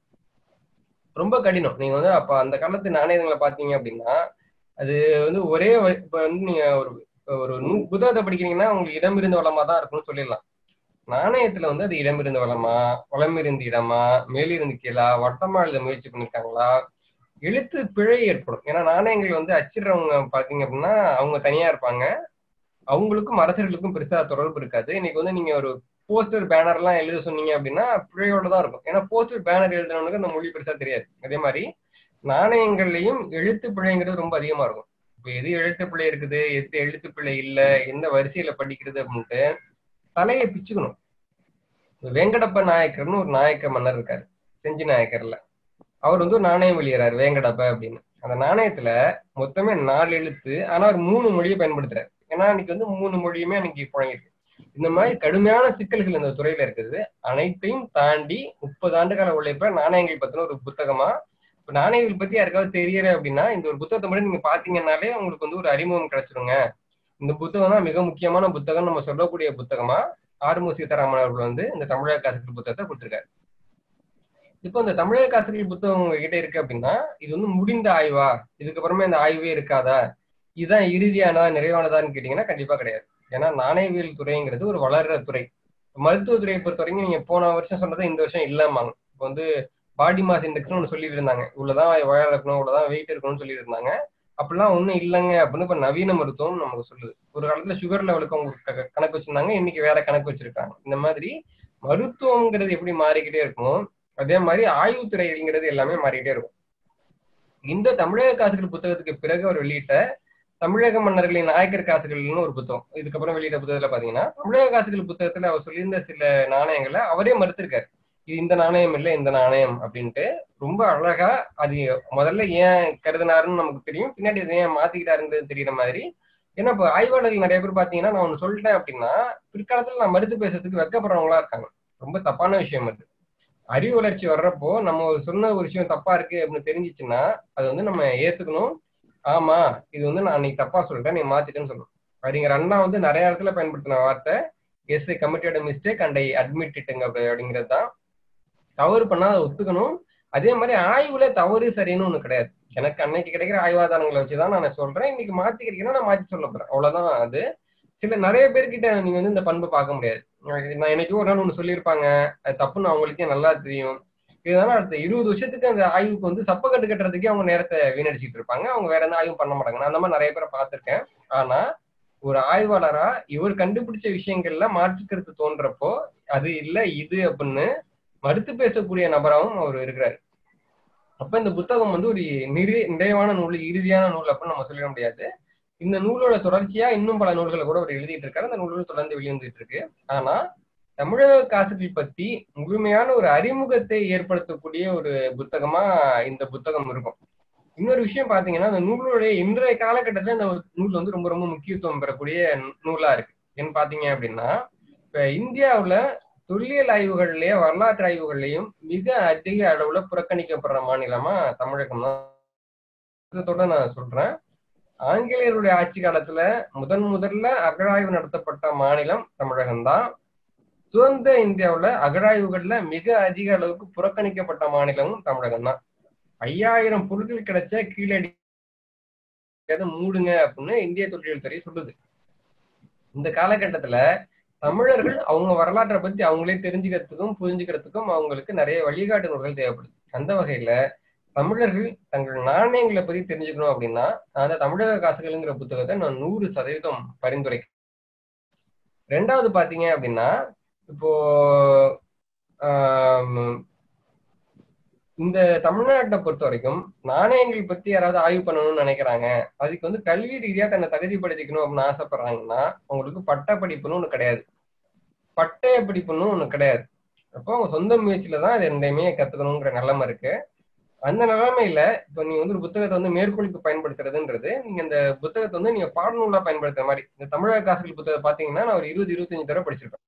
ரொம்ப கடினம் நீங்க வந்து அப்ப அந்த காலத்து நாணயங்களை பாத்தீங்க அப்படின்னா அது வந்து ஒரே இப்ப வந்து நீங்க ஒரு ஒரு புத்தகத்தை படிக்கிறீங்கன்னா உங்களுக்கு இடமிருந்து வளமா தான் இருக்கும்னு சொல்லிடலாம் நாணயத்துல வந்து அது இடமிருந்து வளமா வளமிருந்து இடமா மேலிருந்து கீழா வட்டமா எழுத முயற்சி பண்ணிருக்காங்களா எழுத்து பிழை ஏற்படும் ஏன்னா நாணயங்கள் வந்து அச்சிடுறவங்க பாத்தீங்க அப்படின்னா அவங்க தனியா இருப்பாங்க அவங்களுக்கும் அரசர்களுக்கும் பெருசா தொடர்பு இருக்காது இன்னைக்கு வந்து நீங்க ஒரு போஸ்டர் பேனர் எல்லாம் எழுத சொன்னீங்க அப்படின்னா பிழையோட தான் இருக்கும் ஏன்னா போஸ்டர் பேனர் எழுதுறவனுக்கு அந்த மொழி பெருசா தெரியாது அதே மாதிரி நாணயங்கள்லயும் எழுத்து பிழைங்கிறது ரொம்ப அதிகமா இருக்கும் இப்ப எது எழுத்து பிழை இருக்குது எது எழுத்து பிழை இல்ல எந்த வரிசையில படிக்கிறது அப்படின்ட்டு தலையை பிச்சுக்கணும் வேங்கடப்ப நாயக்கர்னு ஒரு நாயக்க மன்னர் இருக்காரு செஞ்சி நாயக்கர்ல அவர் வந்து ஒரு நாணயம் வெளியிறாரு வேங்கடப்ப அப்படின்னு அந்த நாணயத்துல மொத்தமே நாலு எழுத்து ஆனா ஒரு மூணு மொழியை பயன்படுத்துறாரு ஏன்னா இன்னைக்கு வந்து மூணு மொழியுமே அன்னைக்கு புழங்கிருக்கு இந்த மாதிரி கடுமையான சிக்கல்கள் இந்த துறையில இருக்குது அனைத்தையும் தாண்டி முப்பது ஆண்டு கால உழைப்ப நாணயங்கள் பத்தின ஒரு புத்தகமா இப்ப நாணயங்கள் பத்தி யாருக்காவது தெரியல அப்படின்னா இந்த ஒரு புத்தகத்தை மட்டும் நீங்க பாத்தீங்கன்னாலே உங்களுக்கு வந்து ஒரு அறிமுகம் கிடைச்சிருங்க இந்த புத்தகம் தான் மிக முக்கியமான புத்தகம் நம்ம சொல்லக்கூடிய புத்தகமா ஆறுமுக சீதாராமன் அவர்கள் வந்து இந்த தமிழக காசுகள் புத்தகத்தை கொடுத்திருக்காரு இப்போ இந்த தமிழக காசுகள் புத்தகம் உங்ககிட்ட இருக்கு அப்படின்னா இது வந்து முடிந்த ஆய்வா இதுக்கப்புறமே இந்த ஆய்வே இருக்காதா இதுதான் இறுதியானதா நிறைவானதான்னு கேட்டீங்கன்னா கண்டிப்பா கிடையாது ஏன்னா நாணயவியல் துறைங்கிறது ஒரு வளர்ற துறை மருத்துவத்துறையை பொறுத்த வரைக்கும் நீங்க போன வருஷம் சொன்னதை இந்த வருஷம் இல்லாமாங்க இப்போ வந்து பாடி மாஸ் இண்டெக்ஸ்னு ஒன்று சொல்லிட்டு இருந்தாங்க இவ்வளவுதான் வயர் இருக்கணும் இவ்வளவுதான் வெயிட் இருக்கணும்னு சொல்லிட்டு இருந்தாங்க அப்படிலாம் ஒன்றும் இல்லைங்க அப்படின்னு இப்ப நவீன மருத்துவம் நமக்கு சொல்லுது ஒரு காலத்துல சுகர் லெவலுக்கு அவங்க கணக்கு வச்சிருந்தாங்க இன்னைக்கு வேற கணக்கு வச்சிருக்காங்க இந்த மாதிரி மருத்துவம்ங்கிறது எப்படி மாறிக்கிட்டே இருக்கும் அதே மாதிரி ஆய்வுத்துறைங்கிறது எல்லாமே மாறிக்கிட்டே இருக்கும் இந்த தமிழக காசுகள் புத்தகத்துக்கு பிறகு அவர் வெளியிட்ட தமிழக மன்னர்களின் நாயக்கர் காசுகள்னு ஒரு புத்தகம் இதுக்கப்புறம் வெளியிட்ட புத்தகத்துல பாத்தீங்கன்னா தமிழக காசுகள் புத்தகத்துல அவர் சொல்லியிருந்த சில நாணயங்களை அவரே மறுத்திருக்காரு இது இந்த நாணயம் இல்லை இந்த நாணயம் அப்படின்ட்டு ரொம்ப அழகா அது முதல்ல ஏன் கருதினாருன்னு நமக்கு தெரியும் பின்னாடி அதை ஏன் மாத்திக்கிட்டாருங்கிறது தெரியுற மாதிரி ஏன்னா இப்போ ஆய்வாளர்கள் நிறைய பேர் பாத்தீங்கன்னா நான் ஒன்று சொல்லிட்டேன் அப்படின்னா பிற்காலத்துல நான் மறுத்து பேசுறதுக்கு வெக்கப்படுறவங்களா இருக்காங்க ரொம்ப தப்பான விஷயம் அது அறிவு வளர்ச்சி வர்றப்போ நம்ம சொன்ன ஒரு விஷயம் தப்பா இருக்கு அப்படின்னு தெரிஞ்சிச்சுன்னா அது வந்து நம்ம ஏத்துக்கணும் ஆமா இது வந்து நான் அன்னைக்கு தப்பா சொல்லிட்டேன் நீ மாத்திட்டேன்னு சொல்லணும் அறிஞர் அண்ணா வந்து நிறைய இடத்துல பயன்படுத்தின வார்த்தை yes committed mistake and I admit இட்டுங்க அப்படிங்கிறது தான் தவறு பண்ணா அதை ஒத்துக்கணும் அதே மாதிரி ஆய்வுல தவறு சரின்னு ஒண்ணு கிடையாது எனக்கு அன்னைக்கு கிடைக்கிற ஆய்வாதாரங்களை வச்சுதான் நான் சொல்றேன் இன்னைக்கு மாத்தி கிடைக்கிறேன் நான் மாத்தி சொல்ல போறேன் அவ்வளவுதான் அது சில நிறைய பேர்கிட்ட நீங்க வந்து இந்த பண்பு பார்க்க முடியாது நான் என்னைக்கு ஒரு நாள் ஒண்ணு சொல்லியிருப்பாங்க அது தப்புன்னு அவங்களுக்கே நல்லா தெரியும் இதனால அடுத்த இருபது வருஷத்துக்கு அந்த ஆய்வுக்கு வந்து சப்ப கட்டு கட்டுறதுக்கே அவங்க நேரத்தை வீணடிச்சிட்டு இருப்பாங்க அவங்க வேற எந்த ஆய்வும் பண்ண மாட்டாங்க நான் அந்த மாதிரி நிறைய பேரை பார்த்திருக்கேன் ஆனா ஒரு ஆய்வாளரா இவர் கண்டுபிடிச்ச விஷயங்கள்ல மாற்றுக்கருத்து தோன்றப்போ அது இல்ல இது அப்படின்னு மறுத்து பேசக்கூடிய நபராகவும் அவர் இருக்கிறாரு அப்ப இந்த புத்தகம் வந்து ஒரு நிறை நிறைவான நூல் இறுதியான நூல் அப்படின்னு நம்ம சொல்லிட முடியாது இந்த நூலோட தொடர்ச்சியா இன்னும் பல நூல்களை கூட அவர் எழுதிட்டு இருக்காரு அந்த நூல்கள் தொடர்ந்து வெளிவந்துட்டு இருக்கு ஆனா தமிழக காசுகள் பத்தி முழுமையான ஒரு அறிமுகத்தை ஏற்படுத்தக்கூடிய ஒரு புத்தகமா இந்த புத்தகம் இருக்கும் இன்னொரு விஷயம் பாத்தீங்கன்னா அந்த நூலுடைய இன்றைய காலகட்டத்துல இந்த நூல் வந்து ரொம்ப ரொம்ப முக்கியத்துவம் பெறக்கூடிய நூலா இருக்கு ஏன்னு பாத்தீங்க அப்படின்னா இப்ப இந்தியாவுல தொல்லியல் ஆய்வுகள்லயே வரலாற்று ஆய்வுகள்லயும் மிக அதிக அளவுல புறக்கணிக்கப்படுற மாநிலமா தமிழகம் தான் நான் சொல்றேன் ஆங்கிலேயருடைய ஆட்சி காலத்துல முதன் முதல்ல அகழாய்வு நடத்தப்பட்ட மாநிலம் தமிழகம் தான் சுதந்திர இந்தியாவுல அகழாய்வுகள்ல மிக அதிக அளவுக்கு புறக்கணிக்கப்பட்ட மாநிலமும் தமிழகம் தான் ஐயாயிரம் பொருட்கள் கிடைச்ச கீழடி மூடுங்க அப்படின்னு இந்திய தொழில் துறை சொல்லுது இந்த காலகட்டத்துல தமிழர்கள் அவங்க வரலாற்றை பத்தி அவங்களே தெரிஞ்சுக்கிறதுக்கும் புரிஞ்சுக்கிறதுக்கும் அவங்களுக்கு நிறைய வழிகாட்டு நூல்கள் தேவைப்படுது அந்த வகையில தமிழர்கள் தங்கள் நாணயங்களை பத்தி தெரிஞ்சுக்கணும் அப்படின்னா அந்த தமிழக காசுகள்ங்கிற புத்தகத்தை நான் நூறு சதவீதம் பரிந்துரைக்கிறேன் ரெண்டாவது பாத்தீங்க அப்படின்னா இப்போ இந்த தமிழ்நாட்டை பொறுத்த வரைக்கும் நாணயங்கள் பத்தி யாராவது ஆய்வு பண்ணணும்னு நினைக்கிறாங்க அதுக்கு வந்து கல்வி ரீதியா தன்னை தகுதிப்படுத்திக்கணும் அப்படின்னு ஆசைப்படுறாங்கன்னா அவங்களுக்கு பட்ட படிப்புன்னு ஒண்ணு கிடையாது பட்டய படிப்புன்னு ஒண்ணு கிடையாது அப்போ அவங்க சொந்த முயற்சியில தான் இது ரெண்டையுமே கத்துக்கணுங்கிற நிலைமை இருக்கு அந்த நிலைமையில இப்போ நீங்க வந்து ஒரு புத்தகத்தை வந்து மேற்கொள்ளுக்கு பயன்படுத்துறதுன்றது நீங்க இந்த புத்தகத்தை வந்து நீங்க பாடநூலா பயன்படுத்துற மாதிரி இந்த தமிழக காசுகள் புத்தகத்தை பாத்தீங்கன்னா நான் ஒரு இருபது இருபத்தஞ்சு தடவை படிச்சிருப்பேன்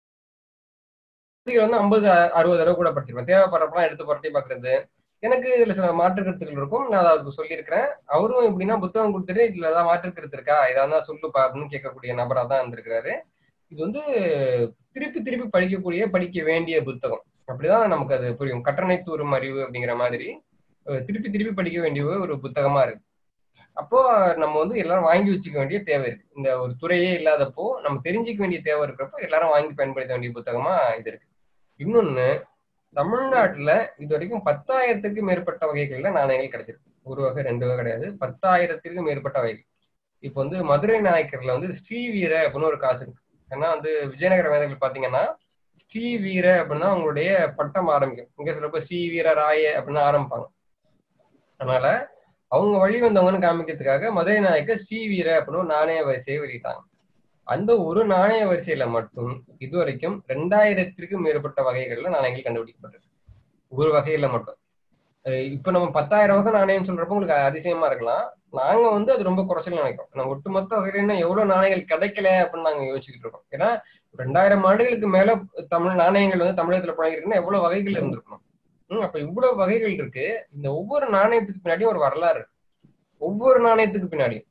வந்து ஐம்பது அறுபது தடவை கூட படிச்சிருப்பேன் தேவைப்படுறப்பெல்லாம் எடுத்து புரட்டி பாக்குறது எனக்கு இதுல சில மாற்று கருத்துக்கள் இருக்கும் நான் அதை சொல்லியிருக்கிறேன் அவரும் எப்படின்னா புத்தகம் கொடுத்துட்டு இதுல ஏதாவது மாற்று கருத்து இருக்கா ஏதாவது சொல்லுப்பா அப்படின்னு கேட்கக்கூடிய நபரா தான் இருந்திருக்கிறாரு இது வந்து திருப்பி திருப்பி படிக்கக்கூடிய படிக்க வேண்டிய புத்தகம் அப்படிதான் நமக்கு அது புரியும் கட்டணை தூரும் அறிவு அப்படிங்கிற மாதிரி திருப்பி திருப்பி படிக்க வேண்டிய ஒரு புத்தகமா இருக்கு அப்போ நம்ம வந்து எல்லாரும் வாங்கி வச்சுக்க வேண்டிய தேவை இருக்கு இந்த ஒரு துறையே இல்லாதப்போ நம்ம தெரிஞ்சுக்க வேண்டிய தேவை இருக்கிறப்போ எல்லாரும் வாங்கி பயன்படுத்த வேண்டிய புத்தகமா இது இருக்கு இன்னொன்னு தமிழ்நாட்டுல இது வரைக்கும் பத்தாயிரத்துக்கு மேற்பட்ட வகைகள்ல நாணயங்கள் கிடைச்சிருக்கு ஒரு வகை ரெண்டு வகை கிடையாது பத்தாயிரத்திற்கும் மேற்பட்ட வகைகள் இப்போ வந்து மதுரை நாயக்கர்ல வந்து ஸ்ரீவீர அப்படின்னு ஒரு காசு இருக்கு ஏன்னா வந்து விஜயநகர வேதங்கள் பாத்தீங்கன்னா ஸ்ரீவீர அப்படின்னா அவங்களுடைய பட்டம் ஆரம்பிக்கும் இங்க சிலப்போ ஸ்ரீவீர ராய அப்படின்னு ஆரம்பிப்பாங்க அதனால அவங்க வழி வந்தவங்கன்னு காமிக்கிறதுக்காக மதுரை நாயக்கர் ஸ்ரீவீர அப்படின்னு ஒரு நாணய வரிசையை வெளியிட்டாங்க அந்த ஒரு நாணய வரிசையில மட்டும் இதுவரைக்கும் ரெண்டாயிரத்திற்கும் மேற்பட்ட வகைகள்ல நாணயங்கள் கண்டுபிடிக்கப்பட்டிருக்கு ஒரு வகையில மட்டும் இப்ப நம்ம பத்தாயிரம் வகை நாணயம் சொல்றப்போ உங்களுக்கு அதிசயமா இருக்கலாம் நாங்க வந்து அது ரொம்ப குறைச்சல் நினைக்கிறோம் நம்ம ஒட்டுமொத்த வகையில எவ்வளவு நாணயங்கள் கிடைக்கல அப்படின்னு நாங்க யோசிச்சுட்டு இருக்கோம் ஏன்னா ரெண்டாயிரம் ஆண்டுகளுக்கு மேல தமிழ் நாணயங்கள் வந்து தமிழகத்துல புழங்கிருக்குன்னா எவ்வளவு வகைகள் இருந்திருக்கணும் உம் அப்ப இவ்வளவு வகைகள் இருக்கு இந்த ஒவ்வொரு நாணயத்துக்கு பின்னாடியும் ஒரு வரலாறு ஒவ்வொரு நாணயத்துக்கு பின்னாடியும்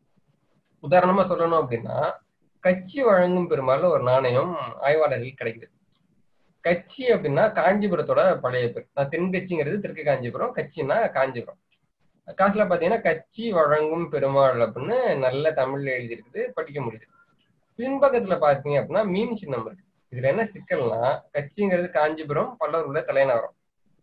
உதாரணமா சொல்லணும் அப்படின்னா கட்சி வழங்கும் பெரும்பாலும் ஒரு நாணயம் ஆய்வாளர்கள் கிடைக்குது கட்சி அப்படின்னா காஞ்சிபுரத்தோட பழைய பேர் நான் தென்கட்சிங்கிறது தெற்கு காஞ்சிபுரம் கட்சின்னா காஞ்சிபுரம் காசுல பாத்தீங்கன்னா கட்சி வழங்கும் பெருமாள் அப்படின்னு நல்ல தமிழ்ல எழுதியிருக்குது படிக்க முடியுது பின்பக்கத்துல பாத்தீங்க அப்படின்னா மீன் சின்னம் இருக்கு இதுல என்ன சிக்கல்னா கட்சிங்கிறது காஞ்சிபுரம் பல்லவருடைய தலைநகரம்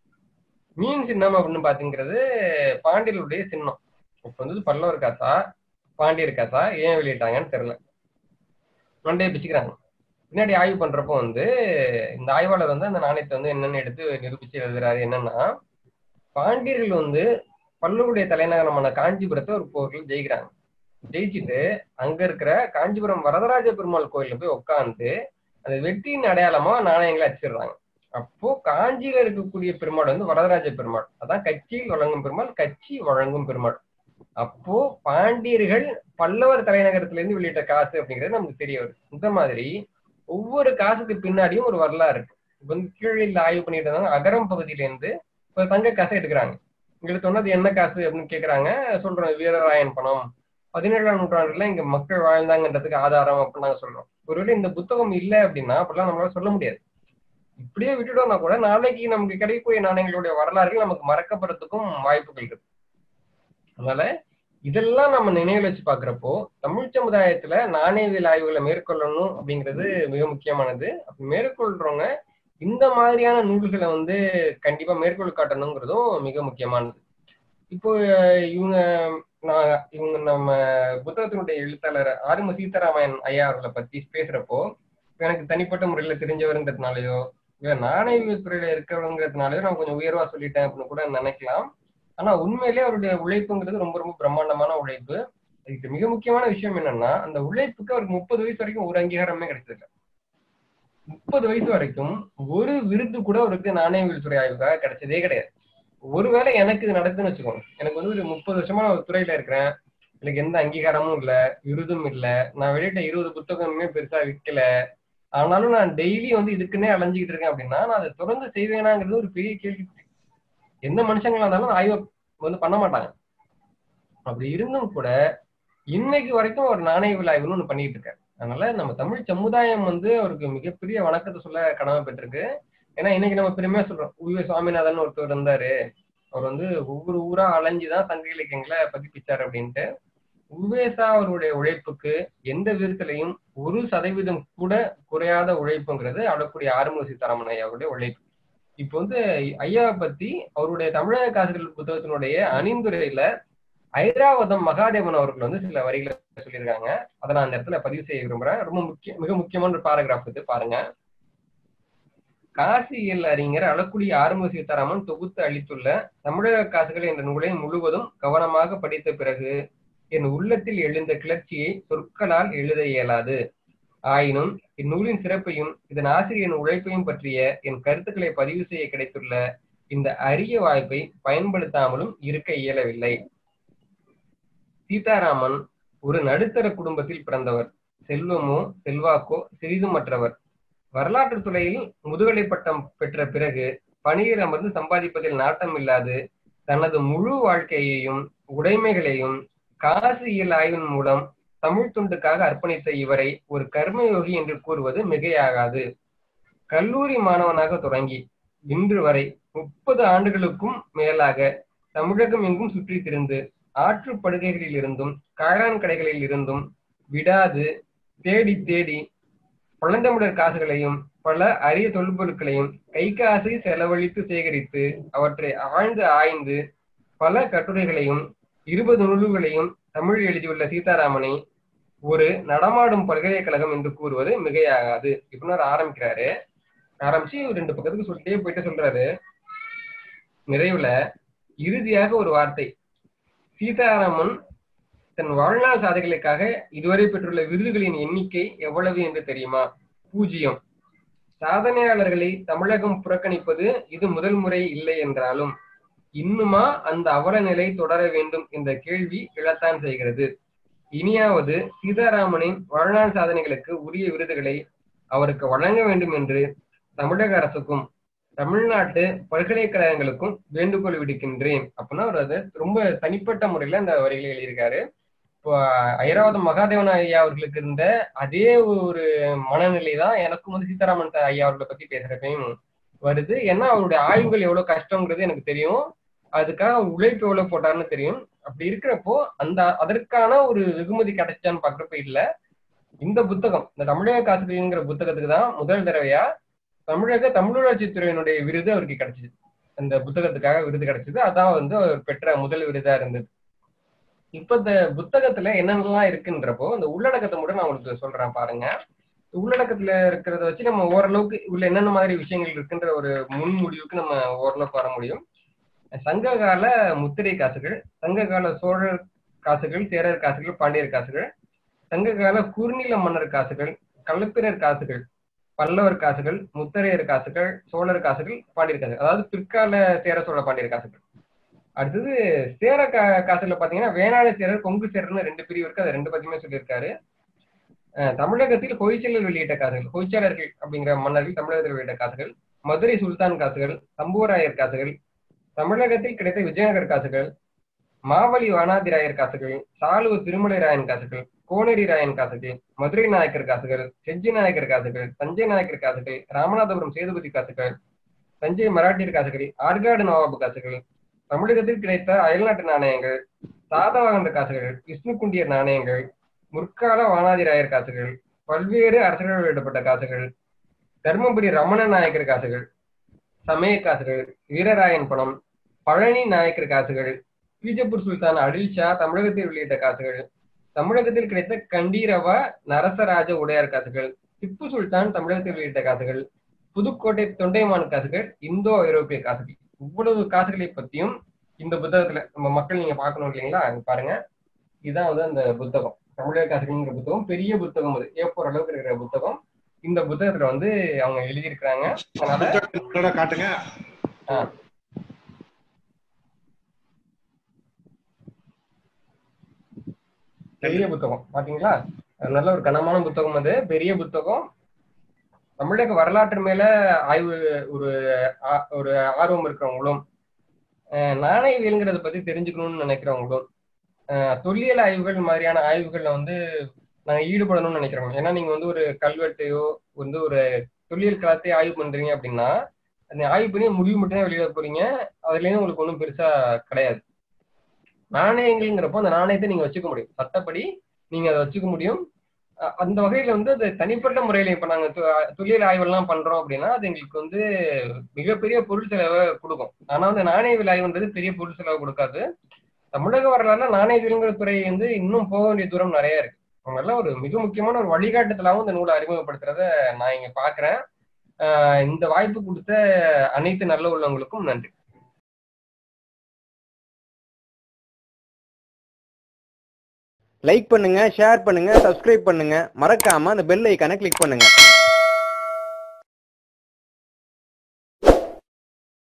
மீன் சின்னம் அப்படின்னு பாத்தீங்கிறது பாண்டியர்களுடைய சின்னம் இப்ப வந்து பல்லவர் காசா பாண்டியர் காசா ஏன் வெளியிட்டாங்கன்னு தெரியல மண்டையை பிச்சுக்கிறாங்க பின்னாடி ஆய்வு பண்றப்போ வந்து இந்த ஆய்வாளர் வந்து அந்த நாணயத்தை வந்து என்னன்னு எடுத்து நிரூபிச்சு எழுதுறாரு என்னன்னா பாண்டியர்கள் வந்து பல்லவருடைய தலைநகரமான காஞ்சிபுரத்தை ஒரு போரில் ஜெயிக்கிறாங்க ஜெயிச்சுட்டு அங்க இருக்கிற காஞ்சிபுரம் வரதராஜ பெருமாள் கோயில்ல போய் உட்காந்து அந்த வெற்றியின் அடையாளமா நாணயங்களை அச்சிடுறாங்க அப்போ காஞ்சியில இருக்கக்கூடிய பெருமாள் வந்து வரதராஜ பெருமாள் அதான் கட்சியில் வழங்கும் பெருமாள் கட்சி வழங்கும் பெருமாள் அப்போ பாண்டியர்கள் பல்லவர் தலைநகரத்துல இருந்து வெளியிட்ட காசு அப்படிங்கிறது நமக்கு தெரிய வருது இந்த மாதிரி ஒவ்வொரு காசுக்கு பின்னாடியும் ஒரு வரலாறு இருக்கு இப்ப வந்து கீழில் ஆய்வு பண்ணிட்டு இருந்தாங்க அகரம் பகுதியில இருந்து இப்ப தங்க காசை எடுக்கிறாங்க எங்களுக்கு சொன்னது என்ன காசு அப்படின்னு கேக்குறாங்க சொல்றோம் வீரராயன் பணம் பதினேழாம் நூற்றாண்டுல இங்க மக்கள் வாழ்ந்தாங்கன்றதுக்கு ஆதாரம் அப்படின்னு நாங்க சொல்றோம் ஒருவேளை இந்த புத்தகம் இல்லை அப்படின்னா அப்படிலாம் நம்மளால சொல்ல முடியாது இப்படியே விட்டுட்டோம்னா கூட நாளைக்கு நமக்கு கிடைக்கக்கூடிய நாணயங்களுடைய வரலாறுகள் நமக்கு மறக்கப்படுறதுக்கும் வாய்ப்புகள் இருக்கு அதனால இதெல்லாம் நம்ம நினைவில் வச்சு பாக்குறப்போ தமிழ் சமுதாயத்துல நாணயவியல் ஆய்வுகளை மேற்கொள்ளணும் அப்படிங்கிறது மிக முக்கியமானது அப்படி மேற்கொள்றவங்க இந்த மாதிரியான நூல்களை வந்து கண்டிப்பா மேற்கோள் காட்டணுங்கிறதும் மிக முக்கியமானது இப்போ அஹ், இவங்க நான் இவங்க நம்ம புத்தகத்தினுடைய எழுத்தாளர் ஆறும சீதாராமன் ஐயா அவர்களை பத்தி பேசுறப்போ எனக்கு தனிப்பட்ட முறையில தெரிஞ்சவருங்கிறதுனாலயோ இல்ல நாணயவியல் துறையில இருக்கிறவங்கிறதுனாலயோ நான் கொஞ்சம் உயர்வா சொல்லிட்டேன் அப்படின்னு கூட நினைக்கலாம் ஆனா உண்மையிலேயே அவருடைய உழைப்புங்கிறது ரொம்ப ரொம்ப பிரம்மாண்டமான உழைப்பு இதுக்கு மிக முக்கியமான விஷயம் என்னன்னா அந்த உழைப்புக்கு அவருக்கு முப்பது வயசு வரைக்கும் ஒரு அங்கீகாரமே கிடைச்சதில்ல முப்பது வயசு வரைக்கும் ஒரு விருது கூட அவருக்கு நாணயவியல் துறை ஆய்வுக்காக கிடைச்சதே கிடையாது ஒருவேளை எனக்கு இது நடக்குதுன்னு வச்சுக்கோங்க எனக்கு வந்து ஒரு முப்பது வருஷமா நான் ஒரு துறையில இருக்கிறேன் எனக்கு எந்த அங்கீகாரமும் இல்ல விருதும் இல்ல நான் வெளியிட்ட இருபது புத்தகமுமே பெருசா விற்கல ஆனாலும் நான் டெய்லி வந்து இதுக்குன்னே அலைஞ்சுக்கிட்டு இருக்கேன் அப்படின்னா நான் அதை தொடர்ந்து செய்வேனாங்கிறது ஒரு பெரிய கேள்வி எந்த மனுஷங்களா இருந்தாலும் ஆய்வு வந்து பண்ண மாட்டாங்க அப்படி இருந்தும் கூட இன்னைக்கு வரைக்கும் ஒரு நாணய விழாய்வுன்னு ஒண்ணு பண்ணிட்டு இருக்காரு அதனால நம்ம தமிழ் சமுதாயம் வந்து அவருக்கு மிகப்பெரிய வணக்கத்தை சொல்ல கடமைப்பட்டிருக்கு ஏன்னா இன்னைக்கு நம்ம பெருமையா சொல்றோம் உய்வே சுவாமிநாதன் ஒருத்தர் இருந்தாரு அவர் வந்து ஒவ்வொரு ஊரா அலைஞ்சுதான் சங்க இலக்கியங்களை பதிப்பிச்சாரு அப்படின்ட்டு உவேசா அவருடைய உழைப்புக்கு எந்த விதத்திலையும் ஒரு சதவீதம் கூட குறையாத உழைப்புங்கிறது அழக்கூடிய ஆறுமுக சீதாராமன் ஐயாவுடைய உழைப்பு இப்போ வந்து ஐயாவை பத்தி அவருடைய தமிழக காசுகள் புத்தகத்தினுடைய அணிந்துரையில ஐராவதம் மகாதேவன் அவர்கள் வந்து சில வரிகளை சொல்லியிருக்காங்க அதை நான் அந்த இடத்துல பதிவு செய்ய விரும்புறேன் ரொம்ப முக்கிய மிக முக்கியமான ஒரு பாராகிராஃப் இது பாருங்க காசியியல் அறிஞர் அளக்குடி ஆறுமுக சீதாராமன் தொகுத்து அளித்துள்ள தமிழக காசுகள் என்ற நூலை முழுவதும் கவனமாக படித்த பிறகு என் உள்ளத்தில் எழுந்த கிளர்ச்சியை சொற்களால் எழுத இயலாது ஆயினும் இந்நூலின் சிறப்பையும் இதன் ஆசிரியரின் உழைப்பையும் பற்றிய என் கருத்துக்களை பதிவு செய்ய கிடைத்துள்ள இந்த அரிய வாய்ப்பை பயன்படுத்தாமலும் இருக்க இயலவில்லை சீதாராமன் ஒரு நடுத்தர குடும்பத்தில் பிறந்தவர் செல்வமோ செல்வாக்கோ சிறிதுமற்றவர் வரலாற்று துறையில் முதுகலை பட்டம் பெற்ற பிறகு பணியில் அமர்ந்து சம்பாதிப்பதில் நாட்டம் இல்லாது தனது முழு வாழ்க்கையையும் உடைமைகளையும் காசு இயல் ஆய்வின் மூலம் தமிழ் துண்டுக்காக அர்ப்பணித்த இவரை ஒரு கர்மயோகி என்று கூறுவது மிகையாகாது கல்லூரி மாணவனாக தொடங்கி இன்று வரை முப்பது ஆண்டுகளுக்கும் மேலாக தமிழகம் எங்கும் சுற்றி திரிந்து ஆற்றுப்படுகைகளில் இருந்தும் காளான் கடைகளில் இருந்தும் விடாது தேடி தேடி பழந்தமிழர் காசுகளையும் பல அரிய தொல்பொருட்களையும் கை காசை செலவழித்து சேகரித்து அவற்றை ஆழ்ந்து ஆய்ந்து பல கட்டுரைகளையும் இருபது நூல்களையும் தமிழ் எழுதியுள்ள சீதாராமனை ஒரு நடமாடும் பல்கலைக்கழகம் என்று கூறுவது மிகையாகாது இப்படின்னு ஆரம்பிக்கிறாரு ஆரம்பிச்சு ஒரு ரெண்டு பக்கத்துக்கு சொல்லிட்டே போயிட்டு சொல்றாரு நிறைவுல இறுதியாக ஒரு வார்த்தை சீதாராமன் தன் வாழ்நாள் சாதனைகளுக்காக இதுவரை பெற்றுள்ள விருதுகளின் எண்ணிக்கை எவ்வளவு என்று தெரியுமா பூஜ்ஜியம் சாதனையாளர்களை தமிழகம் புறக்கணிப்பது இது முதல் முறை இல்லை என்றாலும் இன்னுமா அந்த அவல நிலை தொடர வேண்டும் என்ற கேள்வி எழத்தான் செய்கிறது இனியாவது சீதாராமனின் வாழ்நாள் சாதனைகளுக்கு உரிய விருதுகளை அவருக்கு வழங்க வேண்டும் என்று தமிழக அரசுக்கும் தமிழ்நாட்டு பல்கலைக்கழகங்களுக்கும் வேண்டுகோள் விடுக்கின்றேன் அப்படின்னா அவர் அது ரொம்ப தனிப்பட்ட முறையில அந்த வரிகளை எழுதியிருக்காரு இப்போ ஐராவதம் மகாதேவன் ஐயா அவர்களுக்கு இருந்த அதே ஒரு மனநிலை தான் எனக்கும் வந்து சீதாராமன் ஐயா அவர்களை பத்தி பேசுறப்பையும் வருது ஏன்னா அவருடைய ஆய்வுகள் எவ்வளவு கஷ்டங்கிறது எனக்கு தெரியும் அதுக்காக உழைப்பு எவ்வளவு போட்டாருன்னு தெரியும் அப்படி இருக்கிறப்போ அந்த அதற்கான ஒரு வெகுமதி கிடைச்சான்னு பாக்குறப்ப இல்ல இந்த புத்தகம் இந்த தமிழக காசுகள்ங்கிற புத்தகத்துக்கு தான் முதல் தடவையா தமிழக தமிழராட்சி துறையினுடைய விருது அவருக்கு கிடைச்சது அந்த புத்தகத்துக்காக விருது கிடைச்சது அதான் வந்து அவர் பெற்ற முதல் விருதா இருந்தது இப்ப இந்த புத்தகத்துல என்னென்னலாம் இருக்குன்றப்போ அந்த உள்ளடக்கத்தை மட்டும் நான் உங்களுக்கு சொல்றேன் பாருங்க உள்ளடக்கத்துல இருக்கிறத வச்சு நம்ம ஓரளவுக்கு உள்ள என்னென்ன மாதிரி விஷயங்கள் இருக்குன்ற ஒரு முன்முடிவுக்கு நம்ம ஓரளவுக்கு வர முடியும் சங்ககால முத்திரை காசுகள் சங்ககால சோழர் காசுகள் சேரர் காசுகள் பாண்டியர் காசுகள் சங்ககால குறுநில மன்னர் காசுகள் கலப்பிரர் காசுகள் பல்லவர் காசுகள் முத்தரையர் காசுகள் சோழர் காசுகள் பாண்டியர் காசுகள் அதாவது பிற்கால சேர சோழ பாண்டியர் காசுகள் அடுத்தது சேர கா காசுல பாத்தீங்கன்னா வேணாடு சேரர் கொங்கு சேரர்னு ரெண்டு பிரிவு இருக்கு அதை ரெண்டு பத்தியுமே சொல்லியிருக்காரு தமிழகத்தில் ஹொய்ச்சலர் வெளியிட்ட காசுகள் ஹொய்ச்சாளர்கள் அப்படிங்கிற மன்னர்கள் தமிழகத்தில் வெளியிட்ட காசுகள் மதுரை சுல்தான் காசுகள் சம்புவராயர் காசுகள் தமிழகத்தில் கிடைத்த விஜயநகர் காசுகள் மாவலி வானாதிராயர் காசுகள் சாலுவ திருமலை ராயன் காசுகள் கோனேரி ராயன் காசுகள் மதுரை நாயக்கர் காசுகள் செஞ்சி நாயக்கர் காசுகள் தஞ்சை நாயக்கர் காசுகள் ராமநாதபுரம் சேதுபதி காசுகள் தஞ்சை மராட்டியர் காசுகள் ஆற்காடு நவாபு காசுகள் தமிழகத்தில் கிடைத்த அயல்நாட்டு நாணயங்கள் சாதவாகந்த காசுகள் விஷ்ணுகுண்டியர் நாணயங்கள் முற்கால வானாதிராயர் காசுகள் பல்வேறு அரசர்கள் வெளியிடப்பட்ட காசுகள் தர்மபுரி ரமண நாயக்கர் காசுகள் சமய காசுகள் வீரராயன் பணம் பழனி நாயக்கர் காசுகள் பீஜப்பூர் சுல்தான் அடில் ஷா தமிழகத்தில் வெளியிட்ட காசுகள் தமிழகத்தில் கிடைத்த கண்டீரவ நரசராஜ உடையார் காசுகள் திப்பு சுல்தான் தமிழகத்தில் வெளியிட்ட காசுகள் புதுக்கோட்டை தொண்டைமான் காசுகள் இந்தோ ஐரோப்பிய காசுகள் இவ்வளவு காசுகளை பத்தியும் இந்த புத்தகத்துல நம்ம மக்கள் நீங்க பார்க்கணும் இல்லைங்களா அங்க பாருங்க இதுதான் வந்து அந்த புத்தகம் தமிழக காசுகள்ங்கிற புத்தகம் பெரிய புத்தகம் அது ஏப்போர் அளவுக்கு இருக்கிற புத்தகம் இந்த புத்தகத்துல வந்து அவங்க எழுதியிருக்கிறாங்க அதனால புத்தகத்தோட காட்டுங்க பெரிய புத்தகம் பாத்தீங்களா அது நல்ல ஒரு கனமான புத்தகம் அது பெரிய புத்தகம் தமிழக வரலாற்று மேல ஆய்வு ஒரு ஆ- ஒரு ஆர்வம் இருக்கிறவங்களும் அஹ், நாணயவியல்ங்கிறத பத்தி தெரிஞ்சுக்கணும்னு நினைக்கிறவங்களும் அஹ், தொல்லியல் ஆய்வுகள் மாதிரியான ஆய்வுகள்ல வந்து நாங்க ஈடுபடணும்னு நினைக்கிறோம் ஏன்னா நீங்க வந்து ஒரு கல்வெட்டையோ வந்து ஒரு தொல்லியல் களத்தையோ ஆய்வு பண்றீங்க அப்படின்னா அந்த ஆய்வு பண்ணி முடிவு மட்டும் தான் வெளியிட போறீங்க அதுலேயும் உங்களுக்கு ஒன்றும் பெருசா கிடையாது நாணயங்கள்ங்கிறப்போ அந்த நாணயத்தை நீங்க வச்சுக்க முடியும் சட்டப்படி நீங்க அதை வச்சுக்க முடியும் அ- அந்த வகையில வந்து அது தனிப்பட்ட முறையில இப்ப நாங்க து- தொழில் ஆய்வெல்லாம் பண்றோம் அப்படின்னா அது எங்களுக்கு வந்து மிகப்பெரிய பொருள் செலவை கொடுக்கும் ஆனா வந்து நாணயவியல் ஆய்வுன்றது பெரிய பொருள் செலவு கொடுக்காது தமிழக வரலாறுல நாணயவியல்ங்கிற துறை வந்து இன்னும் போக வேண்டிய தூரம் நிறைய இருக்கு அதனால ஒரு மிக முக்கியமான ஒரு வழிகாட்டுதலாகவும் இந்த நூலை அறிமுகப்படுத்துறத நான் இங்க பாக்குறேன் ஆஹ் இந்த வாய்ப்பு கொடுத்த அனைத்து நல்ல உள்ளவங்களுக்கும் நன்றி லைக் பண்ணுங்க ஷேர் பண்ணுங்க சப்ஸ்கிரைப் பண்ணுங்க மறக்காம அந்த பெல் ஐக்கானை கிளிக் பண்ணுங்க